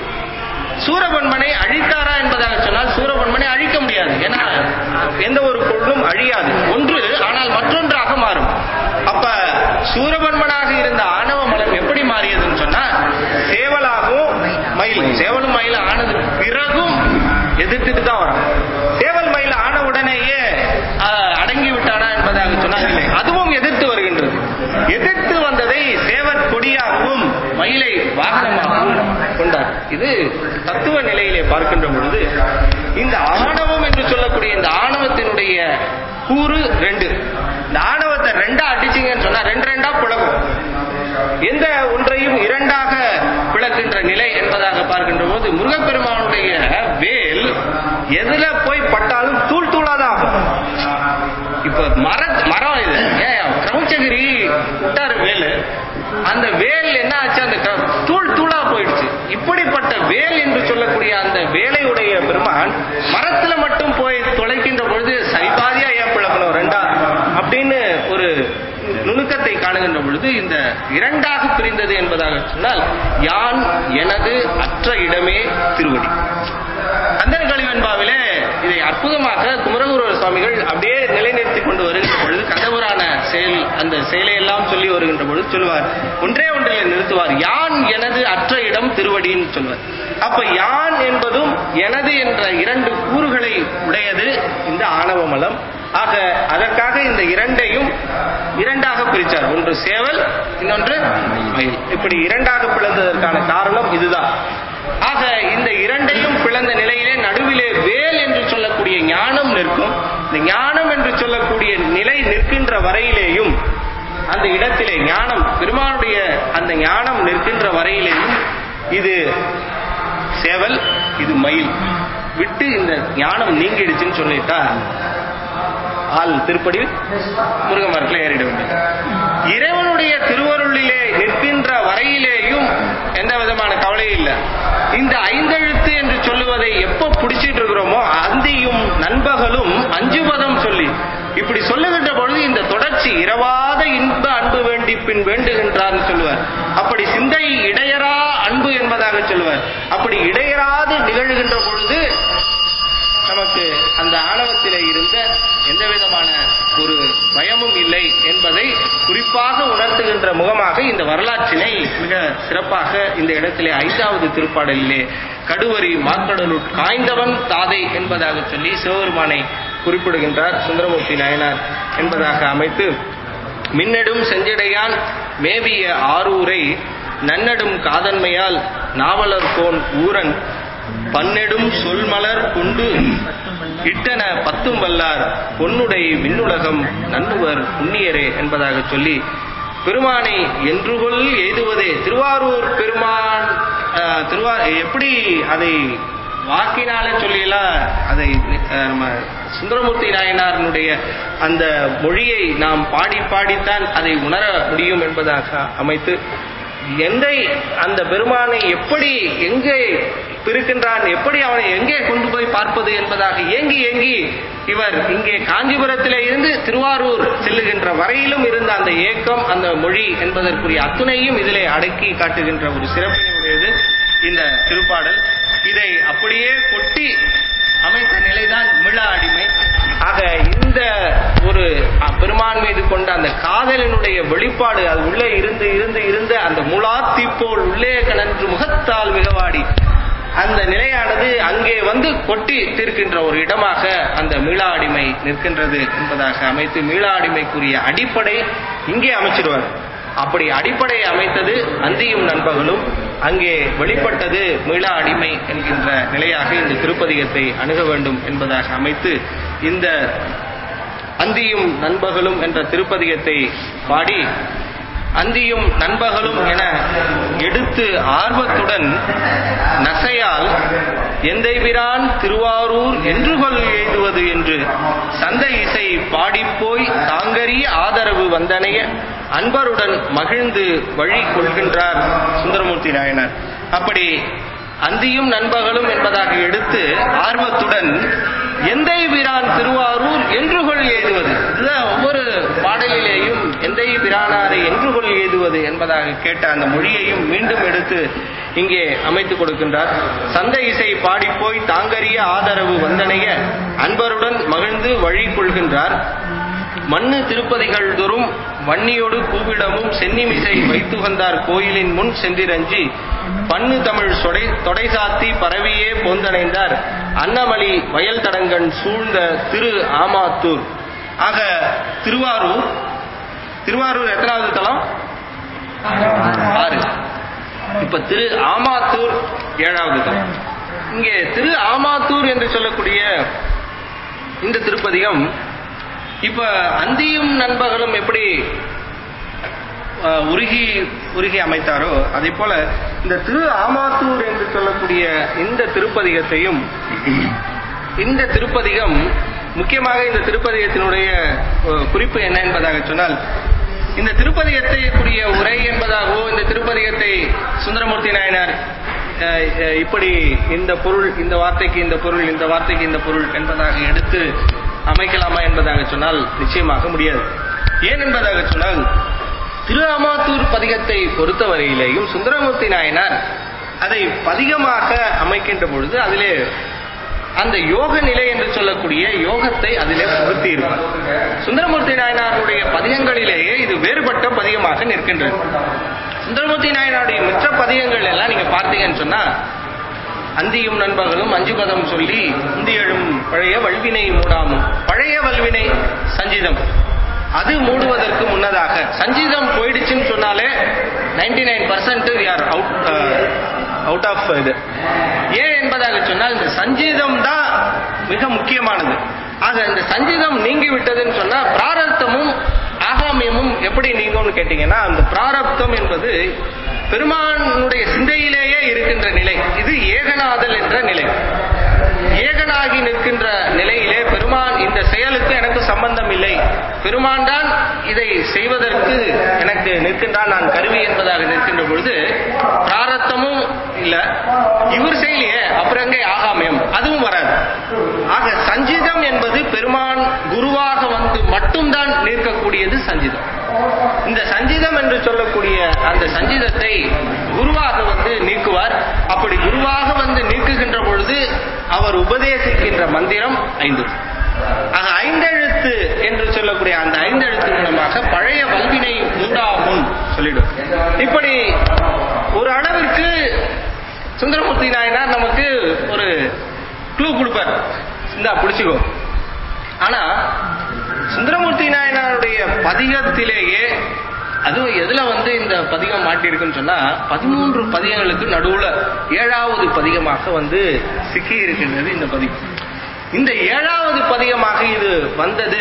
சூரபன்மனை அழித்தாரா என்பதாக சொன்னால் சூரபன்மனை அழிக்க முடியாது ஏன்னா எந்த ஒரு பொருளும் அழியாது ஒன்று ஆனால் மற்றொன்றாக மாறும் அப்ப சூரபன்மனாக இருந்த ஆணவ மலம் எப்படி மாறியதுன்னு சொன்னா சேவலாகவும் மயில் சேவலும் மயில் ஆனது பிறகும் எதிர்த்துட்டு தான் வரும் சேவல் மயில் ஆன உடனேயே ஆஹ், அடங்கி விட்டானா என்பதாக சொன்னால் இல்லை அதுவும் எதிர்த்து வருகின்றது எதிர்த்து வந்ததை சேவற் கொடியாகவும் மயிலை வாகனமாகவும் கொண்டார் இது தத்துவ நிலையிலே பார்க்கின்ற பொழுது இந்த ஆணவம் என்று சொல்லக்கூடிய இந்த ஆணவத்தினுடைய கூறு ரெண்டு இந்த ஆணவத்தை ரெண்டா அடிச்சீங்கன்னு சொன்னா ரெண்டு ரெண்டா பிளக்கும் எந்த ஒன்றையும் இரண்டாக பிளக்கின்ற நிலை என்பதாக பார்க்கின்ற போது முருகப்பெருமானுடைய வேல் எதுல போய் பட்டாலும் தூள் தூளா தான் ஆகும் இப்ப மர மரம் இது ஏன் பிரம்மச்சகிரி விட்டாரு வேலு அந்த வேல் என்ன ஆச்சு அந்த க- தூள் தூளா போயிடுச்சு இப்படிப்பட்ட வேல் என்று சொல்லக்கூடிய அந்த வேலையுடைய பெருமான் மரத்துல மட்டும் போய் தொலைக்கின்ற பொழுது சரிபாதியா ஏன் பிளக்கணும் ரெண்டா அப்படின்னு ஒரு நுணுக்கத்தை காணுகின்ற பொழுது இந்த இரண்டாக பிரிந்தது என்பதாக சொன்னால் யான் எனது அற்ற இடமே திருவடி கந்தன் கலிவெண்பாவிலே இதை அற்புதமாக குமரகுருவர் சுவாமிகள் அப்படியே நிலைநிறுத்தி கொண்டு வருகின்ற பொழுது கந்தபுரான செயல் அந்த செயலை எல்லாம் சொல்லி வருகின்ற பொழுது சொல்லுவார் ஒன்றே ஒன்றில் நிறுத்துவார் யான் எனது அற்ற இடம் திருவடின்னு சொல்வார் அப்ப யான் என்பதும் எனது என்ற இரண்டு கூறுகளை உடையது இந்த ஆணவ மலம் ஆக அதற்காக இந்த இரண்டையும் இரண்டாக பிரிச்சார் ஒன்று சேவல் இன்னொன்று மயில் இப்படி இரண்டாக பிளந்ததற்கான காரணம் இதுதான் ஆக இந்த இரண்டையும் பிளந்த நிலையிலே நடுவிலே வேல் என்று சொல்லக்கூடிய ஞானம் நிற்கும் இந்த ஞானம் என்று சொல்லக்கூடிய நிலை நிற்கின்ற வரையிலேயும் அந்த இடத்திலே ஞானம் பெருமானுடைய அந்த ஞானம் நிற்கின்ற வரையிலேயும் இது சேவல் இது மயில் விட்டு இந்த ஞானம் நீங்கிடுச்சுன்னு சொல்லிட்டா ஆள் திருப்படியில் முருகமரத்தில் ஏறிட வேண்டியது இறைவனுடைய திருவருளிலே நிற்கின்ற வரையிலேயும் எந்த விதமான கவலையும் இல்லை இந்த ஐந்தெழுத்து என்று சொல்லுவதை எப்போ பிடிச்சிட்டு இருக்கிறோமோ அந்தியும் நண்பகலும் அஞ்சுபதம் சொல்லி இப்படி சொல்லுகின்ற பொழுது இந்த தொடர்ச்சி இரவாத இன்ப அன்பு வேண்டி பின் வேண்டுகின்றார்னு சொல்லுவார் அப்படி சிந்தை இடையரா அன்பு என்பதாக சொல்லுவார் அப்படி இடையராது நிகழ்கின்ற பொழுது நமக்கு அந்த ஆணவத்திலே இருந்த எந்த விதமான ஒரு பயமும் இல்லை என்பதை குறிப்பாக உணர்த்துகின்ற முகமாக இந்த வரலாற்றினை மிக சிறப்பாக இந்த இடத்திலே ஐந்தாவது திருப்பாடலிலே கடுவரி மாக்கடலுட் காய்ந்தவன் தாதை என்பதாக சொல்லி சிவபெருமானை குறிப்பிடுகின்றார் சுந்தரமூர்த்தி நாயனார் என்பதாக அமைத்து மின்னடும் செஞ்சடையான் மேவிய ஆரூரை நன்னடும் காதன்மையால் நாவலர் கோன் ஊரன் பன்னெடும் சொல்மலர் கொண்டு இட்டன பத்தும் வல்லார் பொன்னுடை விண்ணுலகம் நன்னுவர் புண்ணியரே என்பதாக சொல்லி பெருமானை என்றுகொள் எய்துவதே திருவாரூர் பெருமான் ஆஹ், திருவா எப்படி அதை வாக்கினாலே சொல்லியெல்லாம் அதை ஆஹ், நம்ம சுந்தரமூர்த்தி நாயனாரினுடைய அந்த மொழியை நாம் பாடி பாடித்தான் அதை உணர முடியும் என்பதாக அமைத்து எந்தை அந்த பெருமானை எப்படி எங்கே பிரிக்கின்றான் எப்படி அவனை எங்கே கொண்டு போய் பார்ப்பது என்பதாக ஏங்கி ஏங்கி இவர் இங்கே காஞ்சிபுரத்திலே இருந்து திருவாரூர் செல்லுகின்ற வரையிலும் இருந்த அந்த ஏக்கம் அந்த மொழி என்பதற்குரிய அத்துணையும் இதிலே அடக்கி காட்டுகின்ற ஒரு சிறப்பினுடையது இந்த திருப்பாடல் இதை அப்படியே கொட்டி அமைத்த நிலைதான் மிளா அடிமை ஆக இந்த ஒரு அ, பெருமான் மீது கொண்ட அந்த காதலினுடைய வெளிப்பாடு அது உள்ளே இருந்து இருந்து இருந்து அந்த முலாத்தி போல் உள்ளே கனன்று முகத்தால் மிகவாடி அந்த நிலையானது அங்கே வந்து கொட்டி தீர்க்கின்ற ஒரு இடமாக அந்த மீளா அடிமை நிற்கின்றது என்பதாக அமைத்து மீளா அடிமைக்குரிய அடிப்படை இங்கே அமைச்சிடுவார் அப்படி அடிப்படை அமைத்தது அந்தியும் நண்பகலும் அங்கே வெளிப்பட்டது மீளா அடிமை என்கின்ற நிலையாக இந்த திருப்பதிகத்தை அணுக வேண்டும் என்பதாக அமைத்து இந்த அந்தியும் நண்பகலும் என்ற திருப்பதிகத்தை பாடி அந்தியும் நண்பகலும் என எடுத்து ஆர்வத்துடன் நசையால் எந்தைபிரான் திருவாரூர் என்று கொள் எய்துவது என்று சந்த இசை பாடிப்போய் தாங்கரிய ஆதரவு வந்தனைய அன்பருடன் மகிழ்ந்து வழி கொள்கின்றார் சுந்தரமூர்த்தி நாயனார் அப்படி அந்தியும் நண்பகலும் என்பதாக எடுத்து ஆர்வத்துடன் எந்தை பிரான் திருவாரூர் என்றுகொள் ஏதுவது இதுதான் ஒவ்வொரு பாடலிலேயும் எந்தை பிரானாரை என்றுகொள் ஏதுவது என்பதாக கேட்ட அந்த மொழியையும் மீண்டும் எடுத்து இங்கே அமைத்துக் கொடுக்கின்றார் சந்த இசை பாடிப்போய் தாங்கரிய ஆதரவு வந்தனைய அன்பருடன் மகிழ்ந்து வழி கொள்கின்றார் மண்ணு திருப்பதிகள் தோறும் வன்னியோடு கூவிடமும் சென்னிமிசை வைத்து வந்தார் கோயிலின் முன் சென்றிரஞ்சி பன்னு தமிழ் சொடை தொடை சாத்தி பரவியே போந்தணைந்தார் அன்னமலி வயல் தடங்கன் சூழ்ந்த திரு ஆமாத்தூர் ஆக திருவாரூர் திருவாரூர் எத்தனாவது தலம் ஆறு இப்ப திரு ஆமாத்தூர் ஏழாவது தலம் இங்கே திரு ஆமாத்தூர் என்று சொல்லக்கூடிய இந்த திருப்பதிகம் இப்ப அந்தியும் நண்பகலும் எப்படி அஹ், உருகி உருகி அமைத்தாரோ அதே போல இந்த திரு ஆமாத்தூர் என்று சொல்லக்கூடிய இந்த திருப்பதிகத்தையும் இந்த திருப்பதிகம் முக்கியமாக இந்த திருப்பதிகத்தினுடைய அஹ், குறிப்பு என்ன என்பதாக சொன்னால் இந்த திருப்பதிகத்தை கூடிய உரை என்பதாகவோ இந்த திருப்பதிகத்தை சுந்தரமூர்த்தி நாயனார் அஹ், அஹ், இப்படி இந்த பொருள் இந்த வார்த்தைக்கு இந்த பொருள் இந்த வார்த்தைக்கு இந்த பொருள் என்பதாக எடுத்து அமைக்கலாமா என்பதாக சொன்னால் நிச்சயமாக முடியாது ஏன் என்பதாக சொன்னால் திரு அமாத்தூர் பதிகத்தை பொறுத்தவரையிலேயும் சுந்தரமூர்த்தி நாயனார் அதை பதிகமாக அமைக்கின்ற பொழுது அதிலே அந்த யோக நிலை என்று சொல்லக்கூடிய யோகத்தை அதிலே பொருத்தி இருப்பார் சுந்தரமூர்த்தி நாயனாருடைய பதிகங்களிலேயே இது வேறுபட்ட பதிகமாக நிற்கின்றது சுந்தரமூர்த்தி நாயனாருடைய மற்ற பதிகங்கள் எல்லாம் நீங்க பார்த்தீங்கன்னு சொன்னா அந்தியும் நண்பர்களும் அஞ்சு பதம் சொல்லி உந்தி எழும் பழைய வல்வினை மூடாமும் பழைய வல்வினை சஞ்சிதம் அது மூடுவதற்கு முன்னதாக சஞ்சீதம் போயிடுச்சுன்னு சொன்னாலே ninety nine percent are out out of இது ஏன் என்பதாக சொன்னால் இந்த சஞ்சீதம் தான் மிக முக்கியமானது ஆக இந்த சஞ்சீதம் நீங்கி விட்டதுன்னு சொன்னா பிராரத்தமும் ஆகாமியமும் எப்படி நீங்கும்னு கேட்டீங்கன்னா அந்த பிராரப்தம் என்பது பெருமானுடைய சிந்தையிலேயே இருக்கின்ற நிலை இது ஏகநாதல் என்ற நிலை ஏகனாகி நிற்கின்ற நிலையிலே பெருமான் இந்த செயலுக்கு எனக்கு சம்பந்தம் இல்லை பெருமான் தான் இதை செய்வதற்கு எனக்கு நிற்கின்றான் நான் கருவி என்பதாக நிற்கின்ற பொழுது பிராரத்தமும் இல்ல இவர் செய்யலையே அப்புறம் எங்கே ஆகாமியம் அதுவும் வராது ஆக சஞ்சிதம் என்பது பெருமான் குருவாக வந்து மட்டும்தான் நிற்கக்கூடியது சஞ்சிதம் இந்த சஞ்சிதம் என்று சொல்லக்கூடிய அந்த சஞ்சிதத்தை குருவாக வந்து நீக்குவார் அப்படி குருவாக வந்து நீக்குகின்ற பொழுது அவர் உபதேசிக்கின்ற மந்திரம் ஐந்து ஆக ஐந்தெழுத்து என்று சொல்லக்கூடிய அந்த ஐந்தெழுத்து மூலமாக பழைய வல்வினை உண்டாகும் சொல்லிடும் இப்படி ஒரு அளவிற்கு சுந்தரமூர்த்தி நாயனார் நமக்கு ஒரு க்ளூ கொடுப்பார் இந்தா பிடிச்சிக்கோ ஆனா சுந்தரமூர்த்தி நாயனாருடைய பதிகத்திலேயே அதுவும் எதுல வந்து இந்த பதிகம் மாட்டியிருக்குன்னு சொன்னா பதிமூன்று பதிகங்களுக்கு நடுவுல ஏழாவது பதிகமாக வந்து சிக்கி இருக்கின்றது இந்த பதிகம் இந்த ஏழாவது பதிகமாக இது வந்தது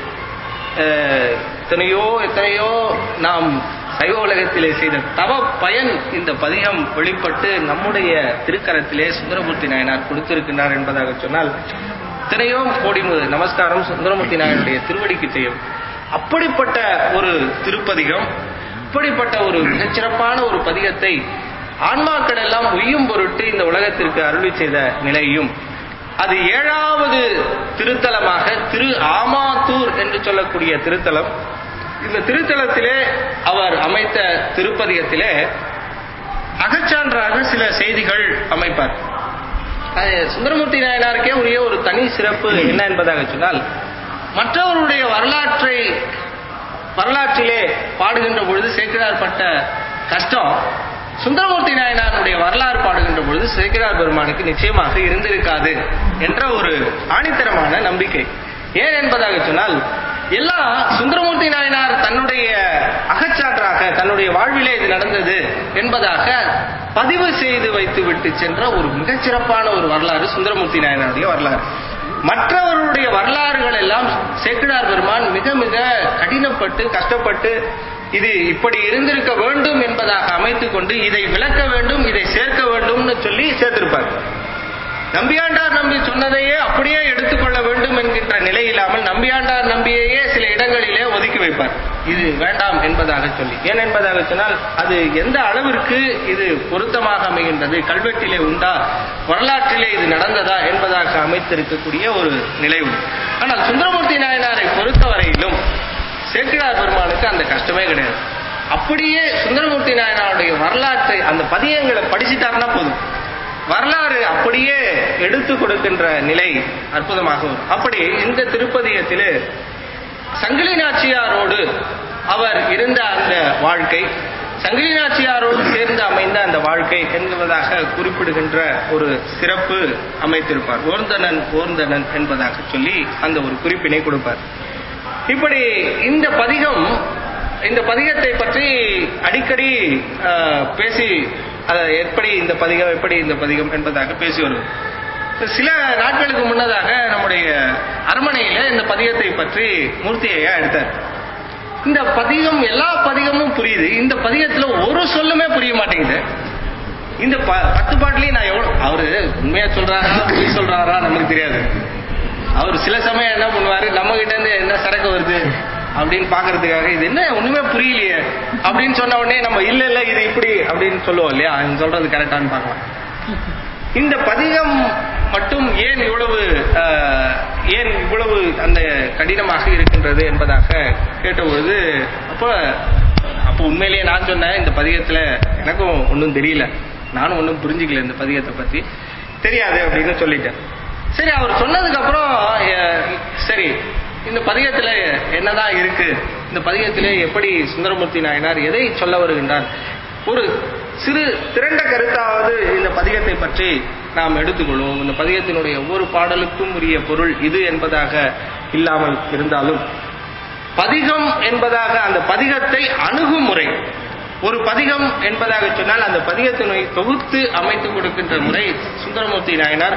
அஹ், எத்தனையோ எத்தனையோ நாம் சைவ உலகத்திலே செய்த தவ பயன் இந்த பதிகம் வெளிப்பட்டு நம்முடைய திருக்கரத்திலே சுந்தரமூர்த்தி நாயனார் கொடுத்திருக்கின்றார் என்பதாக சொன்னால் எத்தனையோ கோடி மு- நமஸ்காரம் சுந்தரமூர்த்தி நாயனுடைய திருவடிக்கு செய்யும் அப்படிப்பட்ட ஒரு திருப்பதிகம் இப்படிப்பட்ட ஒரு மிகச்சிறப்பான ஒரு பதிகத்தை ஆன்மாக்கள் எல்லாம் உய்யும் பொருட்டு இந்த உலகத்திற்கு அருளி செய்த நிலையும் அது ஏழாவது திருத்தலமாக திரு ஆமாத்தூர் என்று சொல்லக்கூடிய திருத்தலம் இந்த திருத்தலத்திலே அவர் அமைத்த திருப்பதிகத்திலே அகச்சான்றாக சில செய்திகள் அமைப்பார் அது சுந்தரமூர்த்தி நாயனாருக்கே உரிய ஒரு தனி சிறப்பு என்ன என்பதாக சொன்னால் மற்றவருடைய வரலாற்றை வரலாற்றிலே பாடுகின்ற பொழுது சேக்கிரார் பட்ட கஷ்டம் சுந்தரமூர்த்தி நாயனாருடைய வரலாறு பாடுகின்ற பொழுது சேக்கிரார் பெருமானுக்கு நிச்சயமாக இருந்திருக்காது என்ற ஒரு ஆணித்தரமான நம்பிக்கை ஏன் என்பதாக சொன்னால் எல்லாம் சுந்தரமூர்த்தி நாயனார் தன்னுடைய அகச்சான்றாக தன்னுடைய வாழ்விலே இது நடந்தது என்பதாக பதிவு செய்து வைத்து விட்டு சென்ற ஒரு மிகச்சிறப்பான ஒரு வரலாறு சுந்தரமூர்த்தி நாயனாருடைய வரலாறு மற்றவருடைய வரலாறுகள் எல்லாம் சேக்கிழார் பெருமான் மிக மிக கடினப்பட்டு கஷ்டப்பட்டு இது இப்படி இருந்திருக்க வேண்டும் என்பதாக அமைத்துக் கொண்டு இதை விளக்க வேண்டும் இதை சேர்க்க வேண்டும்னு சொல்லி சேர்த்திருப்பார் நம்பியாண்டார் நம்பி சொன்னதையே அப்படியே எடுத்துக்கொள்ள வேண்டும் என்கின்ற நிலை இல்லாமல் நம்பியாண்டார் நம்பியையே சில இடங்களிலே ஒதுக்கி வைப்பார் இது வேண்டாம் என்பதாக சொல்லி ஏன் என்பதாக சொன்னால் அது எந்த அளவிற்கு இது பொருத்தமாக அமைகின்றது கல்வெட்டிலே உண்டா வரலாற்றிலே இது நடந்ததா என்பதாக அமைத்திருக்கக்கூடிய ஒரு நிலை உண்டு ஆனால் சுந்தரமூர்த்தி நாயனாரை பொறுத்தவரையிலும் சேக்கிழார் பெருமானுக்கு அந்த கஷ்டமே கிடையாது அப்படியே சுந்தரமூர்த்தி நாயனாருடைய வரலாற்றை அந்த பதியங்களை படிச்சுட்டாருன்னா போதும் வரலாறு அப்படியே எடுத்து கொடுக்கின்ற நிலை அற்புதமாக வரும் அப்படி இந்த திருப்பதியத்திலே சங்கிலி நாச்சியாரோடு அவர் இருந்த அந்த வாழ்க்கை சங்கிலி நாச்சியாரோடு சேர்ந்து அமைந்த அந்த வாழ்க்கை என்பதாக குறிப்பிடுகின்ற ஒரு சிறப்பு அமைத்திருப்பார் ஓர்ந்தனன் ஓர்ந்தனன் என்பதாக சொல்லி அந்த ஒரு குறிப்பினை கொடுப்பார் இப்படி இந்த பதிகம் இந்த பதிகத்தை பற்றி அடிக்கடி ஆஹ், பேசி அதை எப்படி இந்த பதிகம் எப்படி இந்த பதிகம் என்பதாக பேசி வருவோம் சில நாட்களுக்கு முன்னதாக நம்முடைய அரண்மனையில இந்த பதிகத்தை பற்றி மூர்த்தியையா எடுத்தார் இந்த பதிகம் எல்லா பதிகமும் புரியுது இந்த பதிகத்துல ஒரு சொல்லுமே புரிய மாட்டேங்குது இந்த ப- பத்து பாட்டுலயும் நான் எவ்வளவு அவரு உண்மையா சொல்றாரா பொய் சொல்றாரா நமக்கு தெரியாது அவர் சில சமயம் என்ன பண்ணுவாரு நம்ம கிட்ட இருந்து என்ன சரக்கு வருது அப்படின்னு பாக்குறதுக்காக இது என்ன ஒண்ணுமே புரியலையே அப்படின்னு சொன்ன உடனே நம்ம இல்ல இல்ல இது இப்படி அப்படின்னு சொல்லுவோம் இல்லையா அவன் சொல்றது கரெக்டான்னு பார்க்கலாம் இந்த பதிகம் மட்டும் ஏன் இவ்வளவு ஆஹ், ஏன் இவ்வளவு அந்த கடினமாக இருக்கின்றது என்பதாக கேட்டபொழுது அப்போ அப்போ உண்மையிலேயே நான் சொன்னேன் இந்த பதிகத்துல எனக்கும் ஒன்றும் தெரியல நானும் ஒன்றும் புரிஞ்சுக்கல இந்த பதிகத்தை பத்தி தெரியாது அப்படின்னு சொல்லிட்டேன் சரி அவர் சொன்னதுக்கு அப்புறம் அஹ், சரி இந்த பதிகத்துல என்னதான் இருக்கு இந்த பதிகத்திலே எப்படி சுந்தரமூர்த்தி நாயனார் எதை சொல்ல வருகின்றார் ஒரு சிறு திரண்ட கருத்தாவது இந்த பதிகத்தை பற்றி நாம் எடுத்துக்கொள்வோம் இந்த பதிகத்தினுடைய ஒவ்வொரு பாடலுக்கும் உரிய பொருள் இது என்பதாக இல்லாமல் இருந்தாலும் பதிகம் என்பதாக அந்த பதிகத்தை அணுகுமுறை ஒரு பதிகம் என்பதாக சொன்னால் அந்த பதிகத்தினை தொகுத்து அமைத்து கொடுக்கின்ற முறை சுந்தரமூர்த்தி நாயனார்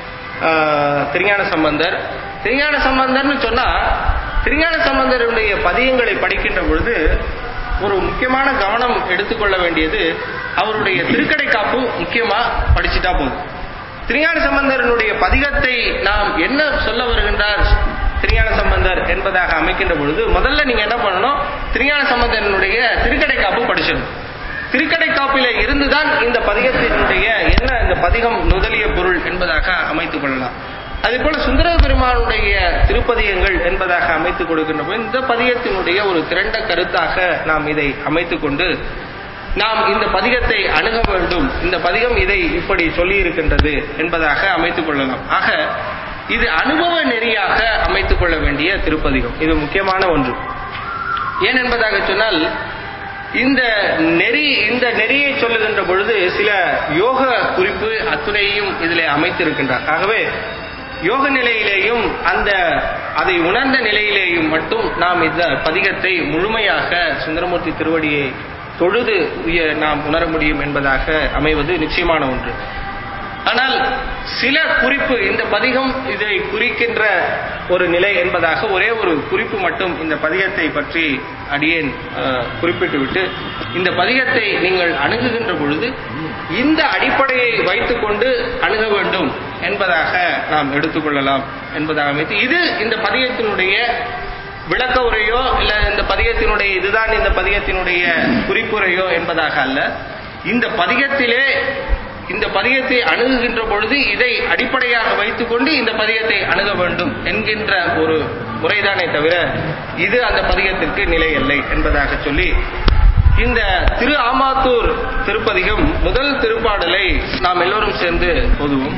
ஆஹ், திருஞான சம்பந்தர் திருஞான சம்பந்தர்னு சொன்னா திருஞான சம்பந்தருடைய பதியங்களை படிக்கின்ற பொழுது ஒரு முக்கியமான கவனம் எடுத்துக்கொள்ள வேண்டியது அவருடைய திருக்கடை காப்பு முக்கியமா படிச்சுட்டா போதும் திருஞான சம்பந்தரனுடைய பதிகத்தை நாம் என்ன சொல்ல வருகின்றார் திருஞான சம்பந்தர் என்பதாக அமைக்கின்ற பொழுது முதல்ல நீங்க என்ன பண்ணணும் திருஞான சம்பந்தரனுடைய திருக்கடை காப்பு படிச்சிடணும் திருக்கடை காப்பில இருந்துதான் இந்த பதிகத்தினுடைய என்ன இந்த பதிகம் நுதலிய பொருள் என்பதாக அமைத்துக் கொள்ளலாம் அதே போல சுந்தர பெருமானுடைய திருப்பதிகங்கள் என்பதாக அமைத்துக் கொடுக்கின்ற போது இந்த பதிகத்தினுடைய ஒரு திரண்ட கருத்தாக நாம் இதை அமைத்துக் கொண்டு நாம் இந்த பதிகத்தை அணுக வேண்டும் இந்த பதிகம் இதை இப்படி சொல்லி இருக்கின்றது என்பதாக அமைத்துக் கொள்ளலாம் ஆக இது அனுபவ நெறியாக அமைத்துக் கொள்ள வேண்டிய திருப்பதிகம் இது முக்கியமான ஒன்று ஏன் என்பதாக சொன்னால் இந்த நெறி இந்த நெறியை சொல்லுகின்ற பொழுது சில யோக குறிப்பு அத்துணையையும் இதிலே அமைத்திருக்கின்றார் ஆகவே யோக நிலையிலேயும் அந்த அதை உணர்ந்த நிலையிலேயும் மட்டும் நாம் இந்த பதிகத்தை முழுமையாக சுந்தரமூர்த்தி திருவடியை தொழுது உய- நாம் உணர முடியும் என்பதாக அமைவது நிச்சயமான ஒன்று ஆனால் சில குறிப்பு இந்த பதிகம் இதை குறிக்கின்ற ஒரு நிலை என்பதாக ஒரே ஒரு குறிப்பு மட்டும் இந்த பதிகத்தை பற்றி அடியேன் அஹ், குறிப்பிட்டுவிட்டு இந்த பதிகத்தை நீங்கள் அணுகுகின்ற பொழுது இந்த அடிப்படையை வைத்துக்கொண்டு அணுக வேண்டும் என்பதாக நாம் எடுத்துக்கொள்ளலாம் என்பதாக அமைத்து இது இந்த பதிகத்தினுடைய விளக்க உரையோ இல்ல இந்த பதிகத்தினுடைய இதுதான் இந்த பதிகத்தினுடைய குறிப்புரையோ என்பதாக அல்ல இந்த பதிகத்திலே இந்த பதிகத்தை அணுகுகின்ற பொழுது இதை அடிப்படையாக வைத்துக்கொண்டு இந்த பதிகத்தை அணுக வேண்டும் என்கின்ற ஒரு முறைதானே தவிர இது அந்த பதிகத்திற்கு நிலை இல்லை என்பதாக சொல்லி இந்த திரு ஆமாத்தூர் திருப்பதிகம் முதல் திருப்பாடலை நாம் எல்லோரும் சேர்ந்து ஓதுவோம்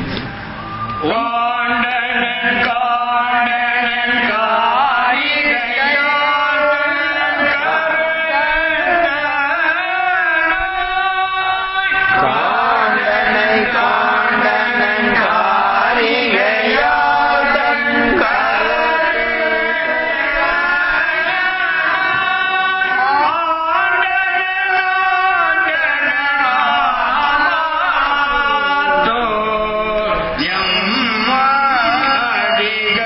ஓம் காண்டனன் காண்டனன் காரிகையாண்டனன் கருணாய். காண்டனை காண்டனன் காரிகையாதன் ஆண்டனன் ஆண்டனன் ஆமாத்தோ எம்மாடிக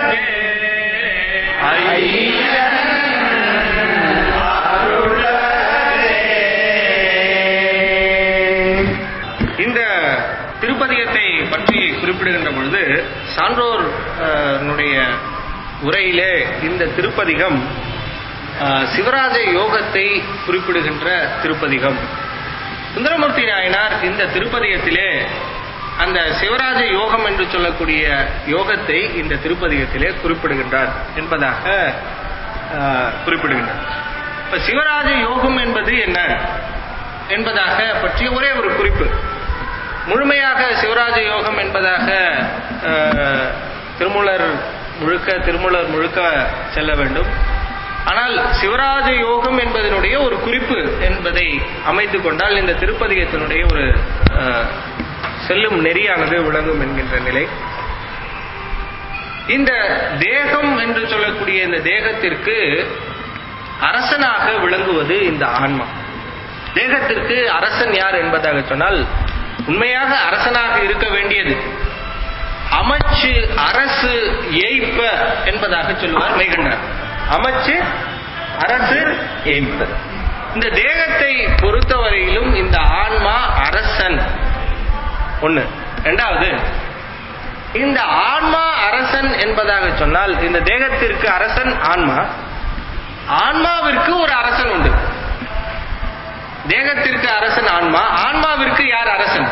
இந்த திருப்பதிகத்தை பற்றி குறிப்பிடுகின்ற பொழுது சான்றோர் அஹ், னுடைய உரையிலே இந்த திருப்பதிகம் அஹ், சிவராஜ யோகத்தை குறிப்பிடுகின்ற திருப்பதிகம் சுந்தரமூர்த்தி நாயனார் இந்த திருப்பதிகத்திலே அந்த சிவராஜ யோகம் என்று சொல்லக்கூடிய யோகத்தை இந்த திருப்பதிகத்திலே குறிப்பிடுகின்றார் என்பதாக அஹ், குறிப்பிடுகின்றார் இப்ப சிவராஜ யோகம் என்பது என்ன என்பதாக பற்றிய ஒரே ஒரு குறிப்பு முழுமையாக சிவராஜ யோகம் என்பதாக அஹ், திருமூலர் முழுக்க திருமூலர் முழுக்க செல்ல வேண்டும் ஆனால் சிவராஜ யோகம் என்பதனுடைய ஒரு குறிப்பு என்பதை அமைத்துக் கொண்டால் இந்த திருப்பதிகத்தினுடைய ஒரு அஹ், செல்லும் நெறியானது விளங்கும் என்கின்ற நிலை இந்த தேகம் என்று சொல்லக்கூடிய இந்த தேகத்திற்கு அரசனாக விளங்குவது இந்த ஆன்மா தேகத்திற்கு அரசன் யார் என்பதாக சொன்னால் உண்மையாக அரசனாக இருக்க வேண்டியது அமைச்சு அரசு ஏய்ப்ப என்பதாக சொல்லுவார் மெய்கண்டார் அமைச்சு அரசு ஏய்ப்ப இந்த தேகத்தை பொறுத்தவரையிலும் இந்த ஆன்மா அரசன் ஒண்ணு ரெண்டாவது இந்த ஆன்மா அரசன் என்பதாக சொன்னால் இந்த தேகத்திற்கு அரசன் ஆன்மா ஆன்மாவிற்கு ஒரு அரசன் உண்டு தேகத்திற்கு அரசன் ஆன்மா ஆன்மாவிற்கு யார் அரசன்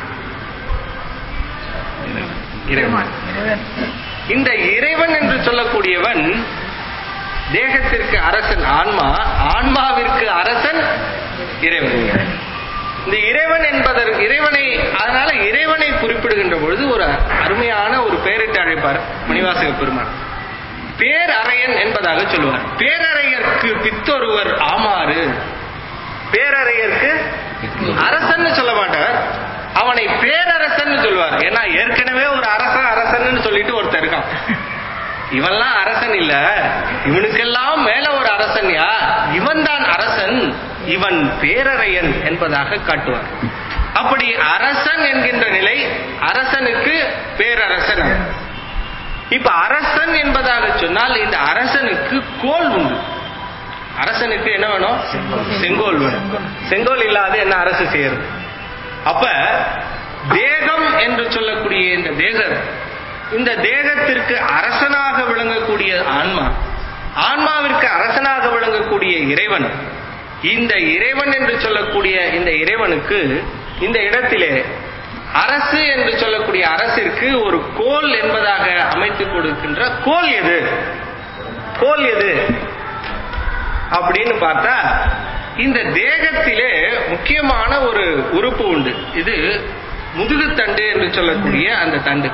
இறைவன் இந்த இறைவன் என்று சொல்லக்கூடியவன் தேகத்திற்கு அரசன் ஆன்மா ஆன்மாவிற்கு அரசன் இறைவன் இந்த இறைவன் என்பதற்கு இறைவனை அதனால இறைவனை குறிப்பிடுகின்ற பொழுது ஒரு அருமையான ஒரு பெயரிட்டு அழைப்பார் மணிவாசக பெருமான் பேரறையன் என்பதாக சொல்லுவார் பேரறையர்க்கு பித்தொருவர் ஆமாறு பேரறையர்க்கு அரசன்னு சொல்ல மாட்டார் அவனை பேரரசன் சொல்லுவார் ஏன்னா ஏற்கனவே ஒரு அரசன் அரசன் சொல்லிட்டு ஒருத்தர் இருக்கான் இவன்லாம் அரசன் இல்ல இவனுக்கெல்லாம் மேல ஒரு அரசன் யா இவன் தான் அரசன் இவன் பேரறையன் என்பதாக காட்டுவார் அப்படி அரசன் என்கின்ற நிலை அரசனுக்கு பேரரசன் அவன். இப்ப அரசன் என்பதாக சொன்னால் இந்த அரசனுக்கு கோல் உண்டு அரசனுக்கு என்ன வேணும் செங்கோல் வேணும் செங்கோல் இல்லாத என்ன அரசு செய்யறது அப்ப தேகம் என்று சொல்லக்கூடிய இந்த தேகர் இந்த தேகத்திற்கு அரசனாக விளங்கக்கூடிய ஆன்மா ஆன்மாவிற்கு அரசனாக விளங்கக்கூடிய இறைவன் இந்த இறைவன் என்று சொல்லக்கூடிய இந்த இறைவனுக்கு இந்த இடத்திலே அரசு என்று சொல்லக்கூடிய அரசிற்கு ஒரு கோல் என்பதாக அமைத்துக் கொடுக்கின்ற கோல் எது கோல் எது அப்படின்னு பார்த்தா இந்த தேகத்திலே முக்கியமான ஒரு உறுப்பு உண்டு இது முதுகுத்தண்டு என்று சொல்லக்கூடிய அந்த தண்டு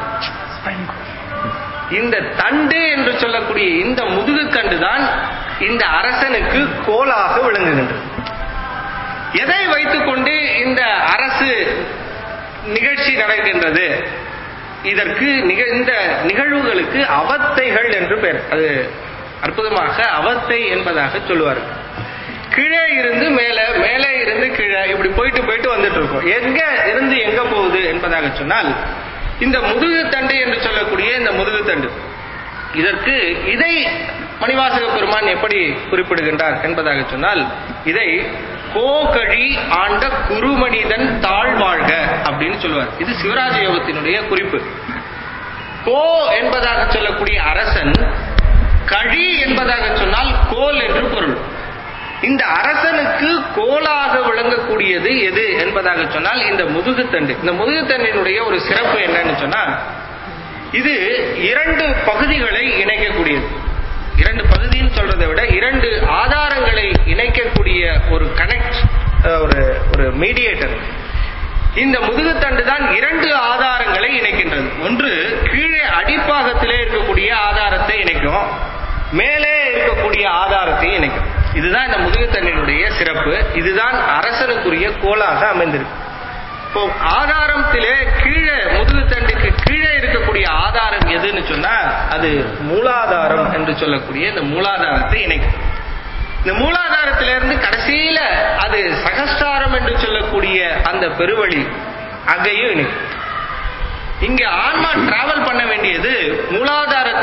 இந்த தண்டு என்று சொல்லக்கூடிய இந்த முதுகுத்தண்டு தான் இந்த அரசனுக்கு கோலாக விளங்குகின்றது எதை வைத்துக்கொண்டு இந்த அரசு நிகழ்ச்சி நடக்கின்றது இதற்கு நிக- இந்த நிகழ்வுகளுக்கு அவத்தைகள் என்று பெயர் அது அற்புதமாக அவத்தை என்பதாக சொல்லுவார்கள் கீழே இருந்து மேல மேலே இருந்து கீழே இப்படி போயிட்டு போயிட்டு வந்துட்டு இருக்கும் எங்க இருந்து எங்க போகுது என்பதாக சொன்னால் இந்த முதுகு தண்டு என்று சொல்லக்கூடிய இந்த முதுகு தண்டு இதற்கு இதை மணிவாசக பெருமான் எப்படி குறிப்பிடுகின்றார் என்பதாக சொன்னால் இதை கோகழி ஆண்ட குருமனிதன் தாழ்வாழ்க அப்படின்னு சொல்லுவார் இது சிவராஜ யோகத்தினுடைய குறிப்பு கோ என்பதாக சொல்லக்கூடிய அரசன் கழி என்பதாக சொன்னால் கோல் என்று பொருள் இந்த அரசனுக்கு கோலாக விளங்கக்கூடியது எது என்பதாக சொன்னால் இந்த முதுகுத்தண்டு இந்த முதுகுத்தண்டினுடைய ஒரு சிறப்பு என்னன்னு சொன்னா இது இரண்டு பகுதிகளை இணைக்கக்கூடியது இரண்டு பகுதின்னு சொல்றதை விட இரண்டு ஆதாரங்களை இணைக்கக்கூடிய ஒரு கனெக்ட் ஒரு ஒரு மீடியேட்டர் இந்த முதுகுத்தண்டு தான் இரண்டு ஆதாரங்களை இணைக்கின்றது ஒன்று கீழே அடிப்பாகத்திலே இருக்கக்கூடிய ஆதாரத்தை இணைக்கும் மேலே இருக்கக்கூடிய ஆதாரத்தை இணைக்கும் இதுதான் இந்த முதுகுத்தண்டினுடைய சிறப்பு இதுதான் அரசனுக்குரிய கோலாக அமைந்திருக்கு இப்போ ஆதாரத்திலே கீழே முதுகுத்தண்டுக்கு கீழே இருக்கக்கூடிய ஆதாரம் எதுன்னு சொன்னா அது மூலாதாரம் என்று சொல்லக்கூடிய இந்த மூலாதாரத்தை இணைக்கும் இந்த மூலாதாரத்திலிருந்து கடைசியில அது சகஸ்டாரம் என்று சொல்லக்கூடிய அந்த பெருவழி அங்கேயும் இணைக்கும் இங்க ஆன்மா டிராவல் பண்ண வேண்டியது மூலாதாரத்திலே இருந்து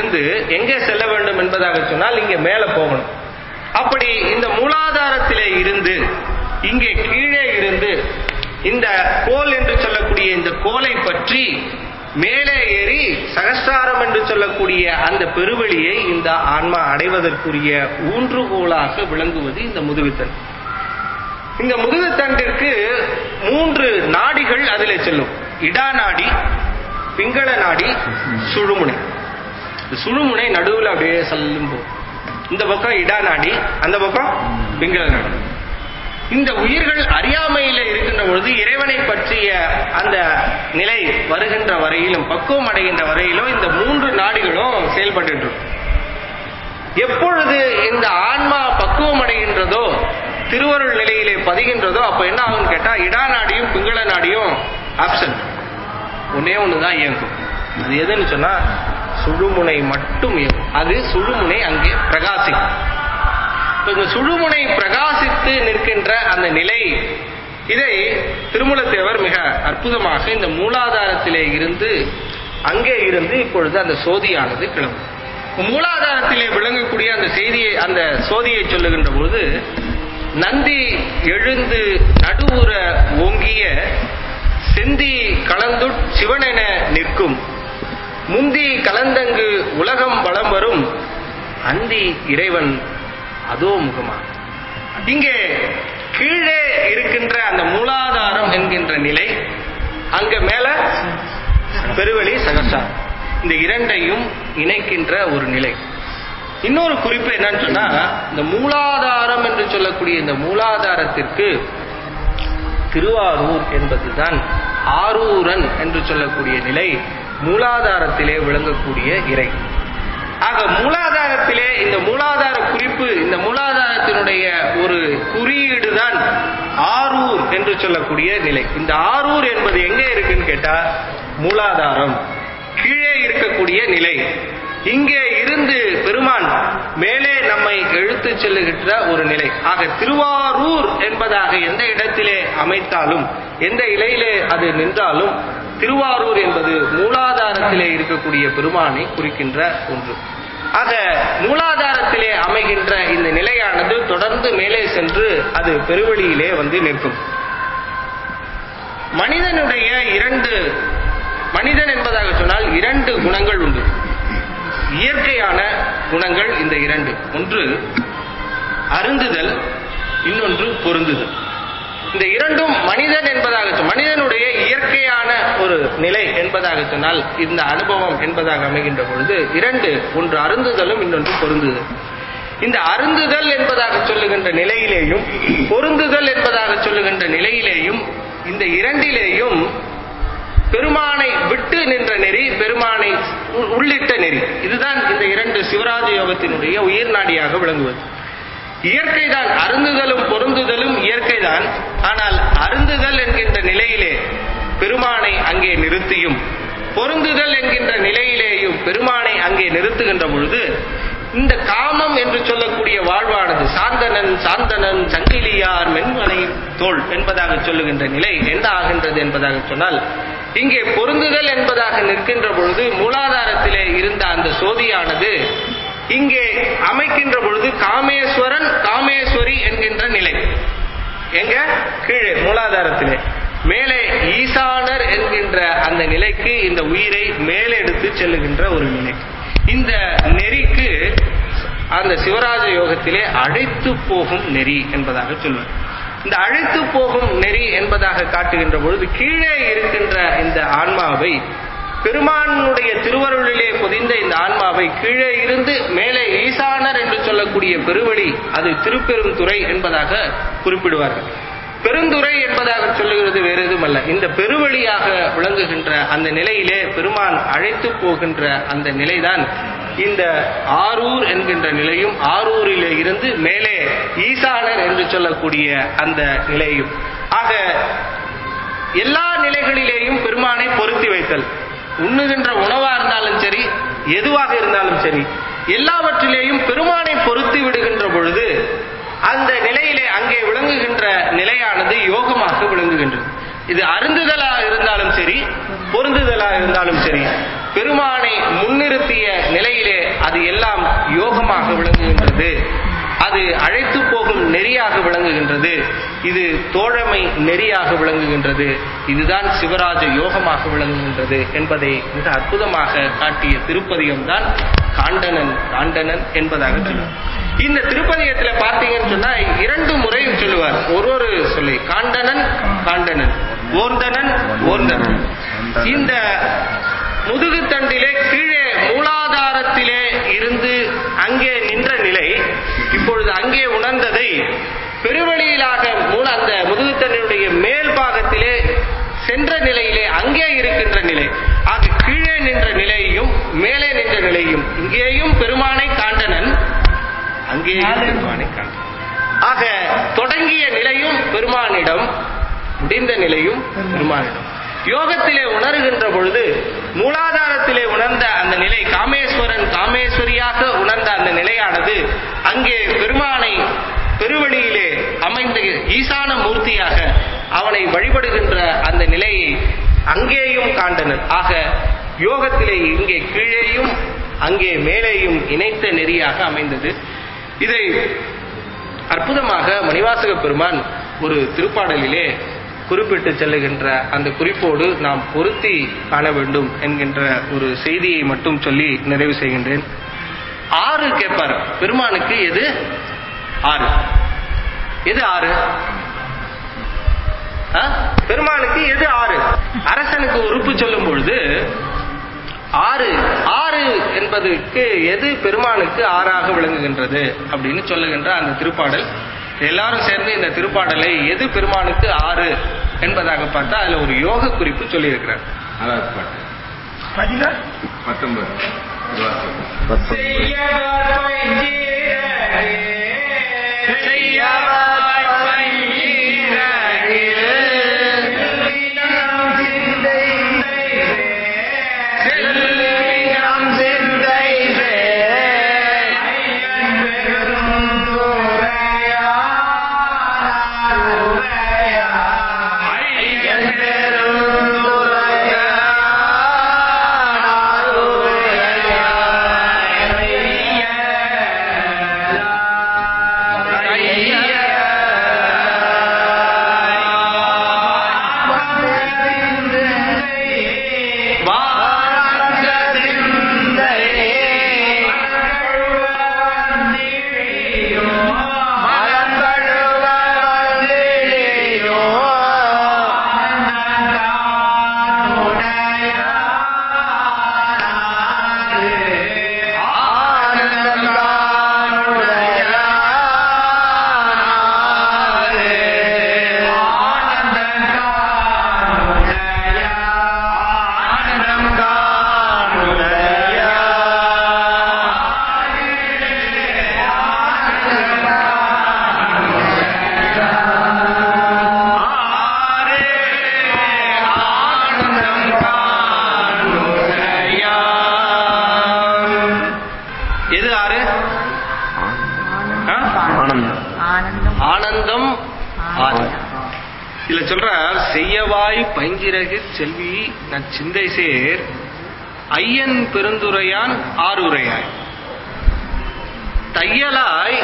இருந்து எங்கே செல்ல வேண்டும் என்பதாக சொன்னால் இங்கே மேலே போகணும் அப்படி இந்த மூலாதாரத்திலே இருந்து இங்கே கீழே இருந்து இந்த கோல் என்று சொல்லக்கூடிய இந்த கோலை பற்றி மேலே ஏறி சகஸ்ராரம் என்று சொல்லக்கூடிய அந்த பெருவெளியை இந்த ஆன்மா அடைவதற்குரிய ஊன்றுகோலாக விளங்குவது இந்த முதுகுத்தன் இந்த முதுகுத்தண்டிற்கு மூன்று நாடிகள் அதிலே செல்லும் இடா நாடி பிங்கள நாடி சுழுமுனை இந்த சுழுமுனை நடுவில் அப்படியே செல்லும் போகும் இந்த பக்கம் இடா நாடி அந்த பக்கம் பிங்கள நாடி இந்த உயிர்கள் அறியாமையில இருக்கின்ற பொழுது இறைவனை பற்றிய அந்த நிலை வருகின்ற வரையிலும் பக்குவம் அடைகின்ற வரையிலும் இந்த மூன்று நாடிகளும் செயல்பட்டு இருக்கும் எப்பொழுது இந்த ஆன்மா பக்குவம் அடைகின்றதோ திருவருள் நிலையிலே பதிகின்றதோ அப்ப என்ன ஆகும்னு கேட்டா இடா நாடியும் பிங்கள நாடியும் ஆப்சன்ட் ஒன்னே ஒண்ணுதான் இயங்கும் அது எதுன்னு சொன்னா சுழுமுனை மட்டும் இயங்கும் அது சுழுமுனை அங்கே பிரகாசிக்கும் இப்ப இந்த சுழுமுனை பிரகாசித்து நிற்கின்ற அந்த நிலை இதை திருமலத்தேவர் மிக அற்புதமாக இந்த மூலாதாரத்திலே இருந்து அங்கே இருந்து இப்பொழுது அந்த சோதியானது கிளம்பும் மூலாதாரத்திலே விளங்கக்கூடிய அந்த செய்தியை அந்த சோதியை சொல்லுகின்ற பொழுது நந்தி எழுந்து நடுவுற ஓங்கிய செந்தி கலந்துட் சிவனென நிற்கும் முந்தி கலந்தங்கு உலகம் வளம் வரும் அந்தி இறைவன் அதோ முகமா இங்கே கீழே இருக்கின்ற அந்த மூலாதாரம் என்கின்ற நிலை அங்க மேல பெருவெளி சகசாரம் இந்த இரண்டையும் இணைக்கின்ற ஒரு நிலை இன்னொரு குறிப்பு என்னன்னு சொன்னா இந்த மூலாதாரம் என்று சொல்லக்கூடிய இந்த மூலாதாரத்திற்கு திருவாரூர் என்பதுதான் ஆரூரன் என்று சொல்லக்கூடிய நிலை மூலாதாரத்திலே விளங்கக்கூடிய இறை ஆக மூலாதாரத்திலே இந்த மூலாதார குறிப்பு இந்த மூலாதாரத்தினுடைய ஒரு குறியீடு தான் ஆரூர் என்று சொல்லக்கூடிய நிலை இந்த ஆரூர் என்பது எங்கே இருக்குன்னு கேட்டா மூலாதாரம் கீழே இருக்கக்கூடிய நிலை இங்கே இருந்து பெருமான் மேலே நம்மை இழுத்து செல்லுகின்ற ஒரு நிலை ஆக திருவாரூர் என்பதாக எந்த இடத்திலே அமைத்தாலும் எந்த இலையிலே அது நின்றாலும் திருவாரூர் என்பது மூலாதாரத்திலே இருக்கக்கூடிய பெருமானை குறிக்கின்ற ஒன்று ஆக மூலாதாரத்திலே அமைகின்ற இந்த நிலையானது தொடர்ந்து மேலே சென்று அது பெருவெளியிலே வந்து நிற்கும் மனிதனுடைய இரண்டு மனிதன் என்பதாக சொன்னால் இரண்டு குணங்கள் உண்டு இயற்கையான குணங்கள் இந்த இரண்டு ஒன்று அருந்துதல் இன்னொன்று பொருந்துதல் இந்த இரண்டும் மனிதன் என்பதாக சொ- மனிதனுடைய இயற்கையான ஒரு நிலை என்பதாக சொன்னால் இந்த அனுபவம் என்பதாக அமைகின்ற பொழுது இரண்டு ஒன்று அருந்துதலும் இன்னொன்று பொருந்துதல் இந்த அருந்துதல் என்பதாக சொல்லுகின்ற நிலையிலேயும் பொருந்துதல் என்பதாக சொல்லுகின்ற நிலையிலேயும் இந்த இரண்டிலேயும் பெருமானை விட்டு நின்ற நெறி பெருமானை உ- உள்ளிட்ட நெறி இதுதான் இந்த இரண்டு சிவராஜ யோகத்தினுடைய உயிர் நாடியாக விளங்குவது இயற்கைதான் அருந்துதலும் பொருந்துதலும் இயற்கைதான் ஆனால் அருந்துதல் என்கின்ற நிலையிலே பெருமானை அங்கே நிறுத்தியும் பொருந்துதல் என்கின்ற நிலையிலேயும் பெருமானை அங்கே நிறுத்துகின்ற பொழுது இந்த காமம் என்று சொல்லக்கூடிய வாழ்வானது சாந்தனன் சாந்தனன் சங்கிலியார் மென்மலை தோல் என்பதாக சொல்லுகின்ற நிலை என்ன ஆகின்றது என்பதாக சொன்னால் இங்கே பொருந்துதல் என்பதாக நிற்கின்ற பொழுது மூலாதாரத்திலே இருந்த அந்த சோதியானது இங்கே அமைக்கின்ற பொழுது காமேஸ்வரன் காமேஸ்வரி என்கின்ற நிலை எங்க கீழே மூலாதாரத்திலே மேலே ஈசானர் என்கின்ற அந்த நிலைக்கு இந்த உயிரை மேலே எடுத்து செல்லுகின்ற ஒரு நிலை இந்த நெறிக்கு அந்த சிவராஜ யோகத்திலே அழைத்து போகும் நெறி என்பதாக சொல்லுவார் இந்த அழைத்து போகும் நெறி என்பதாக காட்டுகின்ற பொழுது கீழே இருக்கின்ற இந்த ஆன்மாவை பெருமானுடைய திருவருளிலே பொதிந்த இந்த ஆன்மாவை கீழே இருந்து மேலே ஈசானர் என்று சொல்லக்கூடிய பெருவழி அது திருப்பெருந்துறை என்பதாக குறிப்பிடுவார்கள் பெருந்துறை என்பதாக சொல்லுகிறது வேறு எதுவும் அல்ல இந்த பெருவழியாக விளங்குகின்ற அந்த நிலையிலே பெருமான் அழைத்து போகின்ற அந்த நிலைதான் இந்த ஆரூர் என்கின்ற நிலையும் ஆரூரிலே இருந்து மேலே ஈசானர் என்று சொல்லக்கூடிய அந்த நிலையும் ஆக எல்லா நிலைகளிலேயும் பெருமானை பொருத்தி வைத்தல் உண்ணுகின்ற உணவா இருந்தாலும் சரி எதுவாக இருந்தாலும் சரி எல்லாவற்றிலேயும் பெருமானை பொருத்தி விடுகின்ற பொழுது அந்த நிலையிலே அங்கே விளங்குகின்ற நிலையானது யோகமாக விளங்குகின்றது இது அருந்துதலா இருந்தாலும் சரி பொருந்துதலா இருந்தாலும் சரி பெருமானை முன்னிறுத்திய நிலையிலே அது எல்லாம் யோகமாக விளங்குகின்றது அது அழைத்து போகும் நெறியாக விளங்குகின்றது இது தோழமை நெறியாக விளங்குகின்றது இதுதான் சிவராஜ யோகமாக விளங்குகின்றது என்பதை மிக அற்புதமாக காட்டிய திருப்பதிகம் தான் காண்டனன் காண்டனன் என்பதாக சொல்லுவார் இந்த திருப்பதிகத்துல பார்த்தீங்கன்னு சொன்னா இரண்டு முறை சொல்லுவார் ஒரு ஒரு சொல்லி காண்டனன் காண்டனன் ஓர்ந்தனன் ஓர்ந்தனன் இந்த முதுகுத்தண்டிலே கீழே மூலாதாரத்திலே இருந்து அங்கே நின்ற நிலை இப்பொழுது அங்கே உணர்ந்ததை பெருவழியிலாக மூல அந்த முதுகுத்தண்டினுடைய மேல் பாகத்திலே சென்ற நிலையிலே அங்கே இருக்கின்ற நிலை ஆக கீழே நின்ற நிலையையும் மேலே நின்ற நிலையும் இங்கேயும் பெருமானை காண்டனன் அங்கேயும் பெருமானை காண்டனன் ஆக தொடங்கிய நிலையும் பெருமானிடம் முடிந்த நிலையும் பெருமானிடம் யோகத்திலே உணர்கின்ற பொழுது மூலாதாரத்திலே உணர்ந்த அந்த நிலை காமேஸ்வரன் காமேஸ்வரியாக உணர்ந்த அந்த நிலையானது அங்கே பெருமானை பெருவழியிலே அமைந்த ஈசான மூர்த்தியாக அவனை வழிபடுகின்ற அந்த நிலையை அங்கேயும் காண்டனர் ஆக யோகத்திலே இங்கே கீழேயும் அங்கே மேலேயும் இணைத்த நெறியாக அமைந்தது இதை அற்புதமாக மணிவாசக பெருமான் ஒரு திருப்பாடலிலே குறிப்பிட்டு செல்லுகின்ற அந்த குறிப்போடு நாம் பொருத்தி காண வேண்டும் என்கின்ற ஒரு செய்தியை மட்டும் சொல்லி நிறைவு செய்கின்றேன் ஆறு கேட்பார் பெருமானுக்கு எது ஆறு எது ஆறு ஆ? பெருமானுக்கு எது ஆறு அரசனுக்கு உறுப்பு சொல்லும் பொழுது ஆறு ஆறு என்பதற்கு எது பெருமானுக்கு ஆறாக விளங்குகின்றது அப்படின்னு சொல்லுகின்ற அந்த திருப்பாடல் எல்லாரும் சேர்ந்து இந்த திருப்பாடலை எது பெருமானுக்கு ஆறு என்பதாக பார்த்தா அதுல ஒரு யோக குறிப்பு சொல்லியிருக்கிறார் ஆறாவது பாட்டு பத்தொன்பது எது ஆறு ஆ? ஆனந்தம் ஆனந்தம் ஆறு இதுல சொல்றார் செய்யவாய் பைஞ்சிறகு செல்வி நச்சிந்தை சேர் ஐயன் பெருந்துரையான் ஆறுரையாய் தையலாய்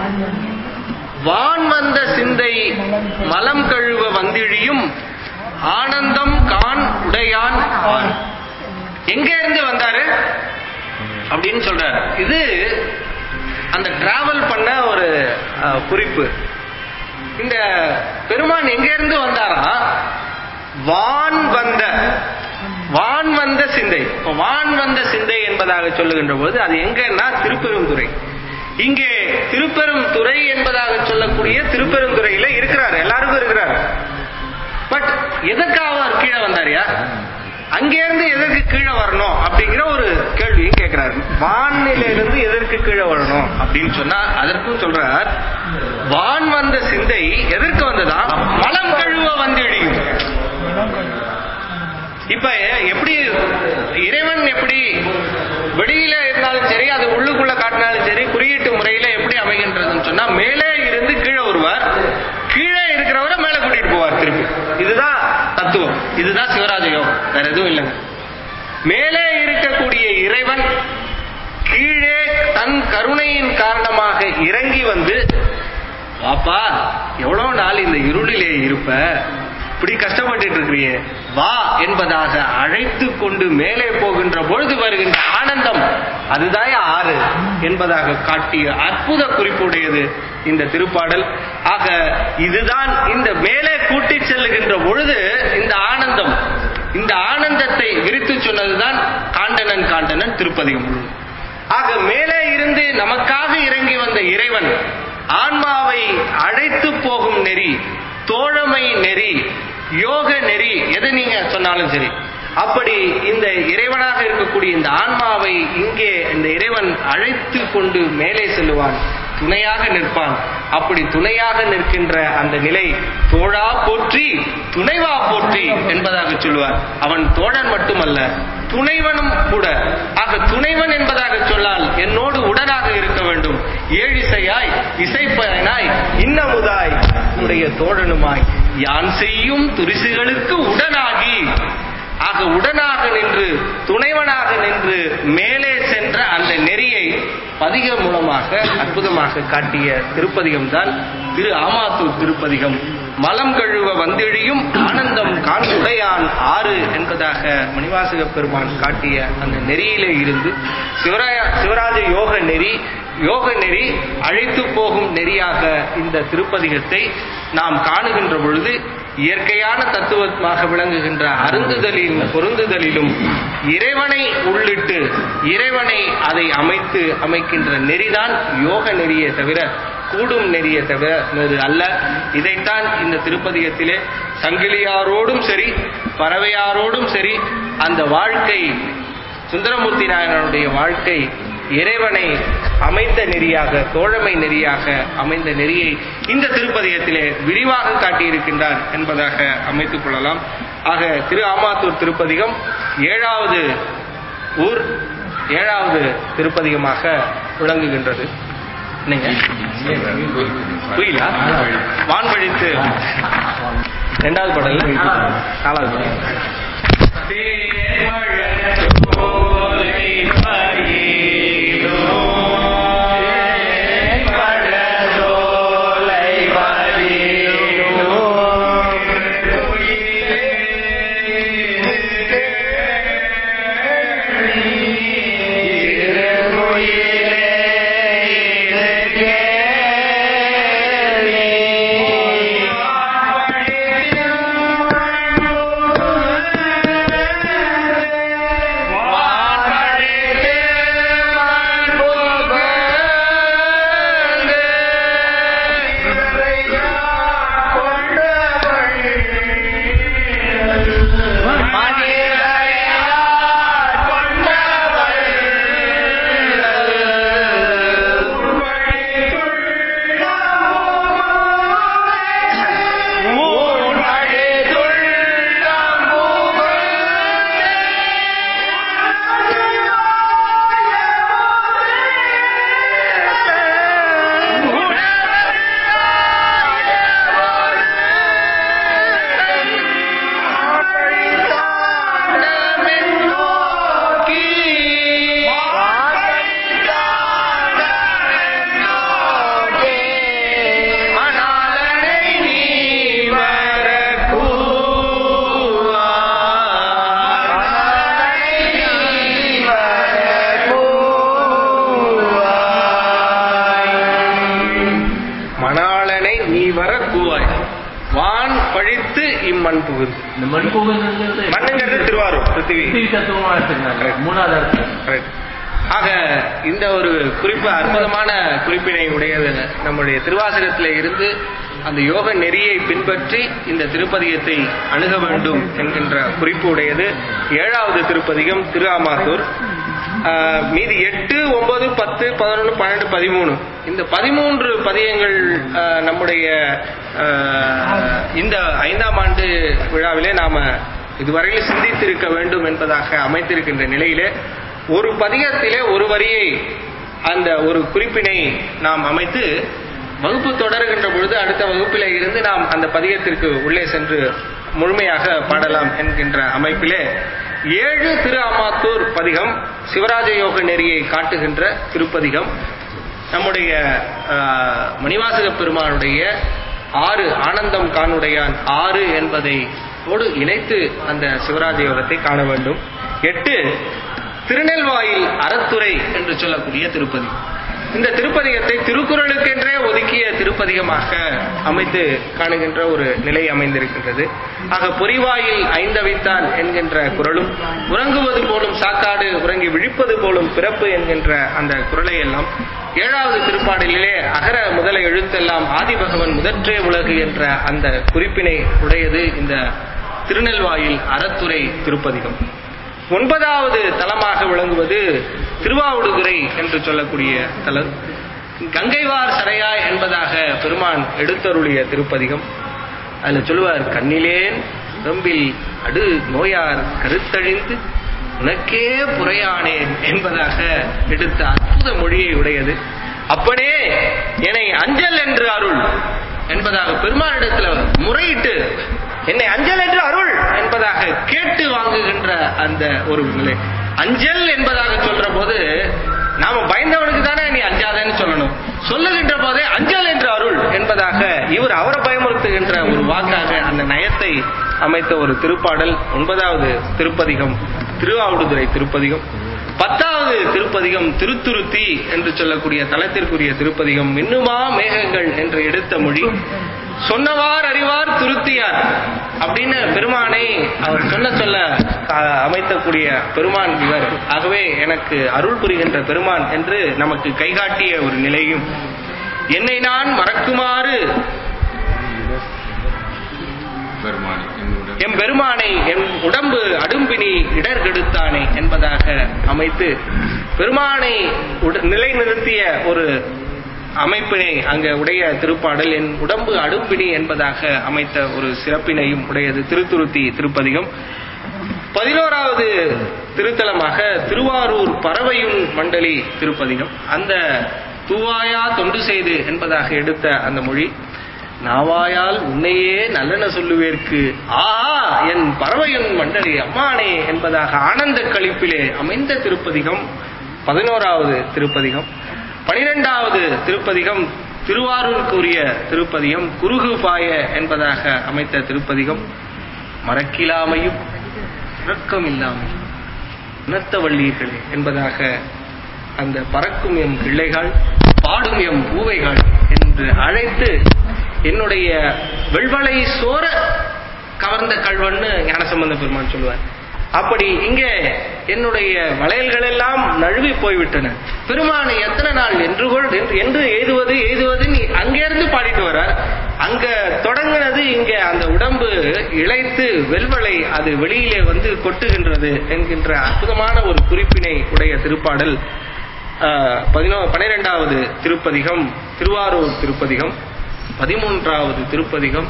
வான் வந்த சிந்தை மலம் கழுவ வந்திழியும் ஆனந்தம் கான் உடையான் ஆர் எங்க இருந்து வந்தாரு அப்படின்னு சொல்றாரு இது அந்த டிராவல் பண்ண ஒரு அஹ், குறிப்பு இந்த பெருமான் எங்க இருந்து வந்தாரா வான் வந்த வான் வந்த சிந்தை இப்ப வான் வந்த சிந்தை என்பதாக சொல்லுகின்ற போது அது எங்கன்னா திருப்பெருந்துறை இங்கே திருப்பெருந்துறை என்பதாக சொல்லக்கூடிய திருப்பெருந்துறையில இருக்கிறார் எல்லாருக்கும் இருக்கிறார் பட் எதற்காக அவர் கீழே வந்தாரியா அங்கிருந்து எதற்கு கீழே வரணும் அப்படிங்கிற ஒரு கேள்வியும் கேட்கிறார் வானில இருந்து எதற்கு கீழே வரணும் அப்படின்னு சொன்னா அதற்கும் சொல்றார் வான் வந்த சிந்தை எதற்கு வந்ததா மலம் கழுவ வந்திழியும் இப்ப எப்படி இறைவன் எப்படி வெளியில இருந்தாலும் சரி அது உள்ளுக்குள்ள காட்டினாலும் சரி குறியீட்டு முறையில எப்படி அமைகின்றதுன்னு சொன்னா மேலே இருந்து கீழே வருவார் கீழே இருக்கிறவரை மேல கூட்டிட்டு போவார் திருப்பி இதுதான் தத்துவம் இதுதான் சிவராஜ யோகம் வேற எதுவும் இல்லைங்க மேலே இருக்கக்கூடிய இறைவன் கீழே தன் கருணையின் காரணமாக இறங்கி வந்து வாப்பா எவ்வளவு நாள் இந்த இருளிலே இருப்ப இப்படி கஷ்டப்பட்டுட்டு இருக்கிறியே வா என்பதாக அழைத்து கொண்டு மேலே போகின்ற பொழுது வருகின்ற ஆனந்தம் அதுதான் ஆறு என்பதாக காட்டிய அற்புத குறிப்புடையது இந்த திருப்பாடல் ஆக இதுதான் இந்த மேலே கூட்டி செல்லுகின்ற பொழுது இந்த ஆனந்தம் இந்த ஆனந்தத்தை விரித்து சொன்னதுதான் காண்டனன் காண்டனன் திருப்பதிகம் முழுவதும் ஆக மேலே இருந்து நமக்காக இறங்கி வந்த இறைவன் ஆன்மாவை அழைத்து போகும் நெறி தோழமை நெறி யோக நெறி எது நீங்க சொன்னாலும் சரி அப்படி இந்த இறைவனாக இருக்கக்கூடிய இந்த ஆன்மாவை இங்கே இந்த இறைவன் அழைத்து கொண்டு மேலே செல்லுவான் துணையாக நிற்பான் அப்படி துணையாக நிற்கின்ற அந்த நிலை தோழா போற்றி துணைவா போற்றி என்பதாக சொல்லுவார் அவன் தோழன் மட்டுமல்ல துணைவனும் கூட ஆக துணைவன் என்பதாக சொல்லால் என்னோடு உடனாக இருக்க வேண்டும் ஏழிசையாய் இசைப்பயனாய் இன்னமுதாய் உடைய தோழனுமாய் யான் செய்யும் துரிசுகளுக்கு உடனாகி ஆக உடனாக நின்று துணைவனாக நின்று மேலே சென்ற அந்த நெறியை பதிகம் மூலமாக அற்புதமாக காட்டிய திருப்பதிகம் தான் திரு ஆமாத்தூர் திருப்பதிகம் மலம் கழுவ வந்தெழியும் ஆனந்தம் காண்புடையான் ஆறு என்பதாக மணிவாசக பெருமான் காட்டிய அந்த நெறியிலே இருந்து சிவராய சிவராஜ யோக நெறி யோக நெறி அழைத்து போகும் நெறியாக இந்த திருப்பதிகத்தை நாம் காணுகின்ற பொழுது இயற்கையான தத்துவமாக விளங்குகின்ற அருந்துதலின் பொருந்துதலிலும் இறைவனை உள்ளிட்டு இறைவனை அதை அமைத்து அமைக்கின்ற நெறிதான் யோக நெறியே தவிர கூடும் நெறிய தவிர வேறு அல்ல இதைத்தான் இந்த திருப்பதிகத்திலே சங்கிலியாரோடும் சரி பறவையாரோடும் சரி அந்த வாழ்க்கை சுந்தரமூர்த்தி நாயனருடைய வாழ்க்கை இறைவனை அமைந்த நெறியாக தோழமை நெறியாக அமைந்த நெறியை இந்த திருப்பதிகத்திலே விரிவாக காட்டியிருக்கின்றார் என்பதாக அமைத்துக் கொள்ளலாம் ஆக திரு ஆமாத்தூர் திருப்பதிகம் ஏழாவது ஊர் ஏழாவது திருப்பதிகமாக விளங்குகின்றது என்னங்க புரியல வான்வழித்து ரெண்டாவது பாடல் நாலாவது பாடல் மணாளனை நீ வர கூவாய் வான் பழித்து இம்மண் புகுது இந்த மண்புகங்கிறது மண்ணுங்கிறது திருவாரூர் பிருத்திவி பிரித்திவி தத்துவமா எடுத்துக்கிறாங்க மூணாவது இடத்துல Correct. ஆக இந்த ஒரு குறிப்பு அற்புதமான குறிப்பினை உடையது நம்முடைய திருவாசகத்திலே இருந்து அந்த யோக நெறியை பின்பற்றி இந்த திருப்பதிகத்தை அணுக வேண்டும் என்கின்ற குறிப்பு உடையது ஏழாவது திருப்பதிகம் திரு ஆமாத்தூர் ஆஹ், மீதி எட்டு ஒன்பது பத்து பதினொன்று பன்னெண்டு பதிமூணு இந்த பதிமூன்று பதியங்கள் ஆஹ், நம்முடைய ஆஹ், இந்த ஐந்தாம் ஆண்டு விழாவிலே நாம இதுவரையில் சிந்தித்திருக்க வேண்டும் என்பதாக அமைத்திருக்கின்ற நிலையிலே ஒரு பதிகத்திலே ஒரு வரியை அந்த ஒரு குறிப்பினை நாம் அமைத்து வகுப்பு தொடர்கின்ற பொழுது அடுத்த வகுப்பிலே இருந்து நாம் அந்த பதிகத்திற்கு உள்ளே சென்று முழுமையாக பாடலாம் என்கின்ற அமைப்பிலே ஏழு திரு அமாத்தூர் பதிகம் சிவராஜ யோக நெறியை காட்டுகின்ற திருப்பதிகம் நம்முடைய ஆஹ், மணிவாசக பெருமானுடைய ஆறு ஆனந்தம் காணுடையான் ஆறு என்பதை ஓடு இணைத்து அந்த சிவராஜ யோகத்தை காண வேண்டும் எட்டு திருநெல்வாயில் அறத்துறை என்று சொல்லக்கூடிய திருப்பதி இந்த திருப்பதிகத்தை திருக்குறளுக்கென்றே ஒதுக்கிய திருப்பதிகமாக அமைத்து காணுகின்ற ஒரு நிலை அமைந்திருக்கின்றது ஆக பொறிவாயில் ஐந்தவித்தான் என்கின்ற குரலும் உறங்குவது போலும் சாக்காடு உறங்கி விழிப்பது போலும் பிறப்பு என்கின்ற அந்த குரலை எல்லாம் ஏழாவது திருப்பாடலிலே அகர முதல எழுத்தெல்லாம் ஆதிபகவன் முதற்றே உலகு என்ற அந்த குறிப்பினை உடையது இந்த திருநெல்வாயில் அறத்துறை திருப்பதிகம் ஒன்பதாவது தலமாக விளங்குவது திருவாவடுதுறை என்று சொல்லக்கூடிய தலம் கங்கைவார் சடையா என்பதாக பெருமான் எடுத்தருளிய திருப்பதிகம் அதுல சொல்லுவார் கண்ணிலேன் உடம்பில் அடு நோயார் கருத்தழிந்து உனக்கே புறையானேன் என்பதாக எடுத்த அற்புத மொழியை உடையது அப்பனே என்னை அஞ்சல் என்று அருள் என்பதாக பெருமானிடத்துல முறையிட்டு என்னை அஞ்சல் என்று அருள் என்பதாக கேட்டு வாங்குகின்ற அந்த ஒரு நிலை அஞ்சல் என்பதாக சொல்ற போது நாம பயந்தவனுக்கு தானே நீ அஞ்சாதேன்னு சொல்லணும் சொல்லுகின்ற போதே அஞ்சல் என்று அருள் என்பதாக இவர் அவரை பயமுறுத்துகின்ற ஒரு வாக்காக அந்த நயத்தை அமைத்த ஒரு திருப்பாடல் ஒன்பதாவது திருப்பதிகம் திருவாவடுதுறை திருப்பதிகம் பத்தாவது திருப்பதிகம் திருத்துருத்தி என்று சொல்லக்கூடிய தலத்திற்குரிய திருப்பதிகம் மின்னுமா மேகங்கள் என்று எடுத்த மொழி சொன்னவார் அறிவார் துருத்தியார் அப்படின்னு பெருமானை அவர் சொல்ல சொல்ல அஹ், அமைத்தக்கூடிய பெருமான் இவர் ஆகவே எனக்கு அருள் புரிகின்ற பெருமான் என்று நமக்கு கைகாட்டிய ஒரு நிலையும் என்னை நான் மறக்குமாறு பெருமானி என்னுடன் எம் பெருமானை எம் உடம்பு அடும்பினி இடர்கெடுத்தானே என்பதாக அமைத்து பெருமானை உட- நிலைநிறுத்திய ஒரு அமைப்பினை அங்க உடைய திருப்பாடல் என் உடம்பு அடும்பினி என்பதாக அமைத்த ஒரு சிறப்பினையும் உடையது திருத்துருத்தி திருப்பதிகம் பதினோராவது திருத்தலமாக திருவாரூர் பறவையுன் மண்டலி திருப்பதிகம் அந்த தூவாயா தொண்டு செய்து என்பதாக எடுத்த அந்த மொழி நாவாயால் உன்னையே நல்லன சொல்லுவேற்கு ஆஹா என் பறவையுன் மண்டலி அம்மானே என்பதாக ஆனந்த களிப்பிலே அமைந்த திருப்பதிகம் பதினோராவது திருப்பதிகம் பனிரெண்டாவது திருப்பதிகம் திருவாரூருக்குரிய திருப்பதிகம் குருகு பாய என்பதாக அமைத்த திருப்பதிகம் மறக்கிலாமையும் உறக்கம் இல்லாமல் உணர்த்த வள்ளீர்களே என்பதாக அந்த பறக்கும் எம் பிள்ளைகள் பாடும் எம் பூவைகள் என்று அழைத்து என்னுடைய வெள்வளை சோர கவர்ந்த கல்வன்னு ஞானசம்பந்த பெருமான் சொல்லுவார் அப்படி இங்கே என்னுடைய வளையல்கள் எல்லாம் நழுவி போய்விட்டன பெருமானை எத்தனை நாள் என்று கொள் என்று- என்று எய்துவது எய்துவது நீ அங்கிருந்து பாடிட்டு வரார் அங்க தொடங்கினது இங்க அந்த உடம்பு இழைத்து வெல்வளை அது வெளியிலே வந்து கொட்டுகின்றது என்கின்ற அற்புதமான ஒரு குறிப்பினை உடைய திருப்பாடல் ஆஹ், பதினோ பனிரெண்டாவது திருப்பதிகம் திருவாரூர் திருப்பதிகம் பதிமூன்றாவது திருப்பதிகம்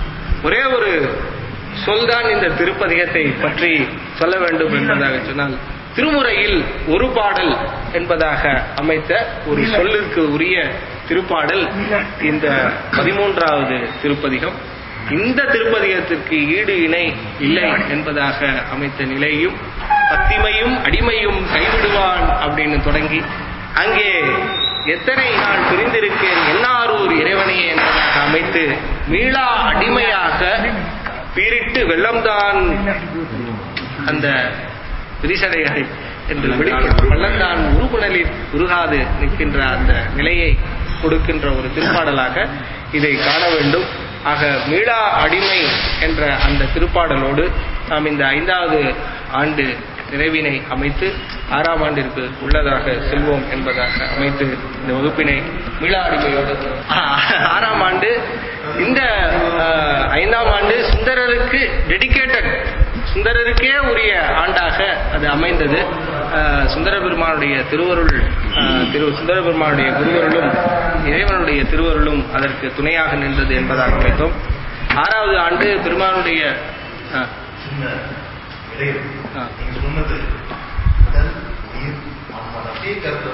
ஒரே ஒரு சொல்தான் இந்த திருப்பதிகத்தை பற்றி சொல்ல வேண்டும் என்பதாக சொன்னால் திருமுறையில் ஒரு பாடல் என்பதாக அமைத்த ஒரு சொல்லுக்கு உரிய திருப்பாடல் இந்த பதிமூன்றாவது திருப்பதிகம் இந்த திருப்பதிகத்திற்கு ஈடு இணை இல்லை என்பதாக அமைத்த நிலையும் பத்திமையும் அடிமையும் கைவிடுவான் அப்படின்னு தொடங்கி அங்கே எத்தனை நாள் பிரிந்திருக்கேன் என்னாரூர் இறைவனையே என்பதாக அமைத்து மீளா அடிமையாக பீரிட்டு வெள்ளம்தான் அந்த விரிசடைகளை என்று வெளிப்படும் வெள்ளந்தான் உருகுணலில் உருகாது நிற்கின்ற அந்த நிலையை கொடுக்கின்ற ஒரு திருப்பாடலாக இதை காண வேண்டும் ஆக மீளா அடிமை என்ற அந்த திருப்பாடலோடு நாம் இந்த ஐந்தாவது ஆண்டு நிறைவினை அமைத்து ஆறாம் ஆண்டிற்கு உள்ளதாக செல்வோம் என்பதாக அமைத்து இந்த வகுப்பினை மீளா அடிமையோடு ஆறாம் ஆண்டு இந்த அஹ், ஐந்தாம் ஆண்டு சுந்தரருக்கு டெடிகேட்டட் சுந்தரருக்கே உரிய ஆண்டாக அது அமைந்தது அஹ், சுந்தர பெருமானுடைய திருவருள் அஹ், திரு சுந்தர பெருமானுடைய குருவருளும் இறைவனுடைய திருவருளும் அதற்கு துணையாக நின்றது என்பதாக அமைத்தோம் ஆறாவது ஆண்டு பெருமானுடைய அஹ், இடையில் ஆ. நீங்க சொன்னது உடல் உயிர் ஆன்மா அப்படியே கருத்து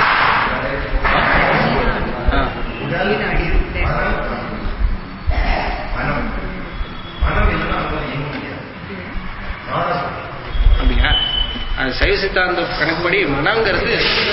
அஹ், உடல் உயிர் மனம் மனம் மனம் இல்லைன்னா அவங்களால இயங்க முடியாது நான் தான் சொல்றேன். அது சைவ சித்தாந்த கணக்குப்படி மனங்கிறது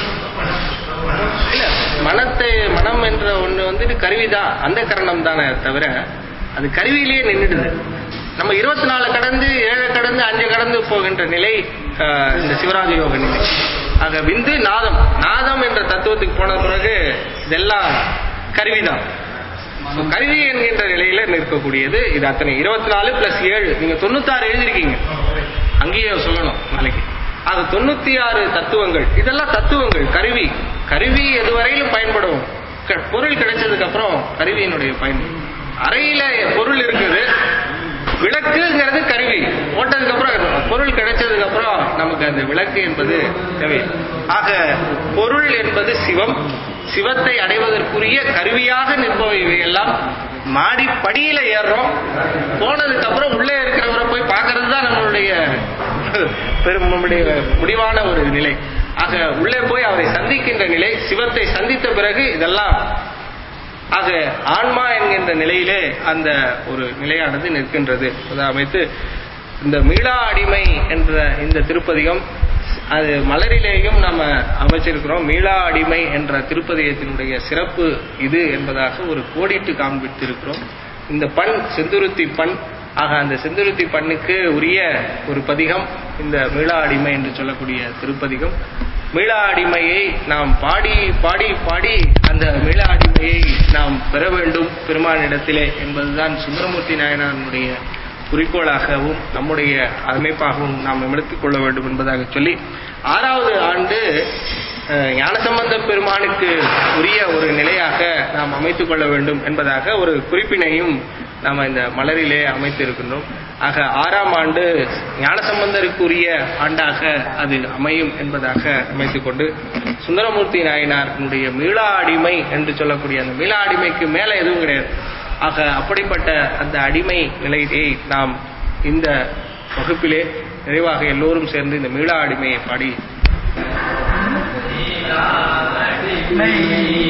இல்ல மனத்தை மனம் என்ற ஒண்ணு வந்துட்டு கருவிதான் அந்த கரணம் தானே தவிர அது கருவியிலேயே நின்றுடுது நம்ம இருபத்தி நாலு கடந்து ஏழு கடந்து அஞ்சு கடந்து போகின்ற நிலை ஆஹ், இந்த சிவராஜ யோக நிலை ஆக விந்து நாதம் நாதம் என்ற தத்துவத்துக்கு போன பிறகு இதெல்லாம் கருவிதான் So, கருவி என்கின்ற நிலையில நிற்கக்கூடியது இது அத்தனை இருபத்தி நாலு பிளஸ் ஏழு நீங்க தொண்ணூத்தாறு எழுதிருக்கீங்க அங்கேயே சொல்லணும் நாளைக்கு அது தொண்ணூத்தி ஆறு தத்துவங்கள் இதெல்லாம் தத்துவங்கள் கருவி கருவி எதுவரையிலும் பயன்படும் க- பொருள் கிடைச்சதுக்கு அப்புறம் கருவியினுடைய பயன் அறையில பொருள் இருக்குது விளக்குங்கிறது கருவி போட்டதுக்கு அப்புறம் பொருள் கிடைச்சதுக்கு அப்புறம் நமக்கு அந்த விளக்கு என்பது தேவை ஆக பொருள் என்பது சிவம் சிவத்தை அடைவதற்குரிய கருவியாக நிற்பவை இவையெல்லாம் மாடி படியில ஏறுறோம் போனதுக்கு அப்புறம் உள்ளே இருக்கிறவரை போய் பார்க்கறது தான் நம்மளுடைய பெரும் நம்முடைய முடிவான ஒரு நிலை ஆக உள்ளே போய் அவரை சந்திக்கின்ற நிலை சிவத்தை சந்தித்த பிறகு இதெல்லாம் ஆக ஆன்மா என்கின்ற நிலையிலே அந்த ஒரு நிலையானது நிற்கின்றது அதை அமைத்து இந்த மீளா அடிமை என்ற இந்த திருப்பதிகம் அது மலரிலேயும் நம்ம அமைச்சிருக்கிறோம் மீளா அடிமை என்ற திருப்பதிகத்தினுடைய சிறப்பு இது என்பதாக ஒரு கோடிட்டு காண்பித்திருக்கிறோம் இந்த பண் செந்துருத்தி பண் ஆக அந்த செந்துருத்தி பண்ணுக்கு உரிய ஒரு பதிகம் இந்த மீளா அடிமை என்று சொல்லக்கூடிய திருப்பதிகம் மீளா அடிமையை நாம் பாடி பாடி பாடி அந்த மீளா அடிமையை நாம் பெற வேண்டும் பெருமானிடத்திலே என்பதுதான் சுந்தரமூர்த்தி நாயனாருடைய குறிக்கோளாகவும் நம்முடைய அமைப்பாகவும் நாம் எடுத்துக் கொள்ள வேண்டும் என்பதாக சொல்லி ஆறாவது ஆண்டு அஹ், ஞானசம்பந்த பெருமானுக்கு உரிய ஒரு நிலையாக நாம் அமைத்துக் கொள்ள வேண்டும் என்பதாக ஒரு குறிப்பினையும் நாம் இந்த மலரிலே அமைத்திருக்கின்றோம் ஆக ஆறாம் ஆண்டு ஞானசம்பந்தருக்குரிய ஆண்டாக அது அமையும் என்பதாக அமைத்துக் கொண்டு சுந்தரமூர்த்தி நாயனாருடைய மீளா அடிமை என்று சொல்லக்கூடிய அந்த மீளா அடிமைக்கு மேல எதுவும் கிடையாது ஆக அப்படிப்பட்ட அந்த அடிமை நிலையை நாம் இந்த வகுப்பிலே நிறைவாக எல்லோரும் சேர்ந்து இந்த மீளா அடிமையை பாடி மெய்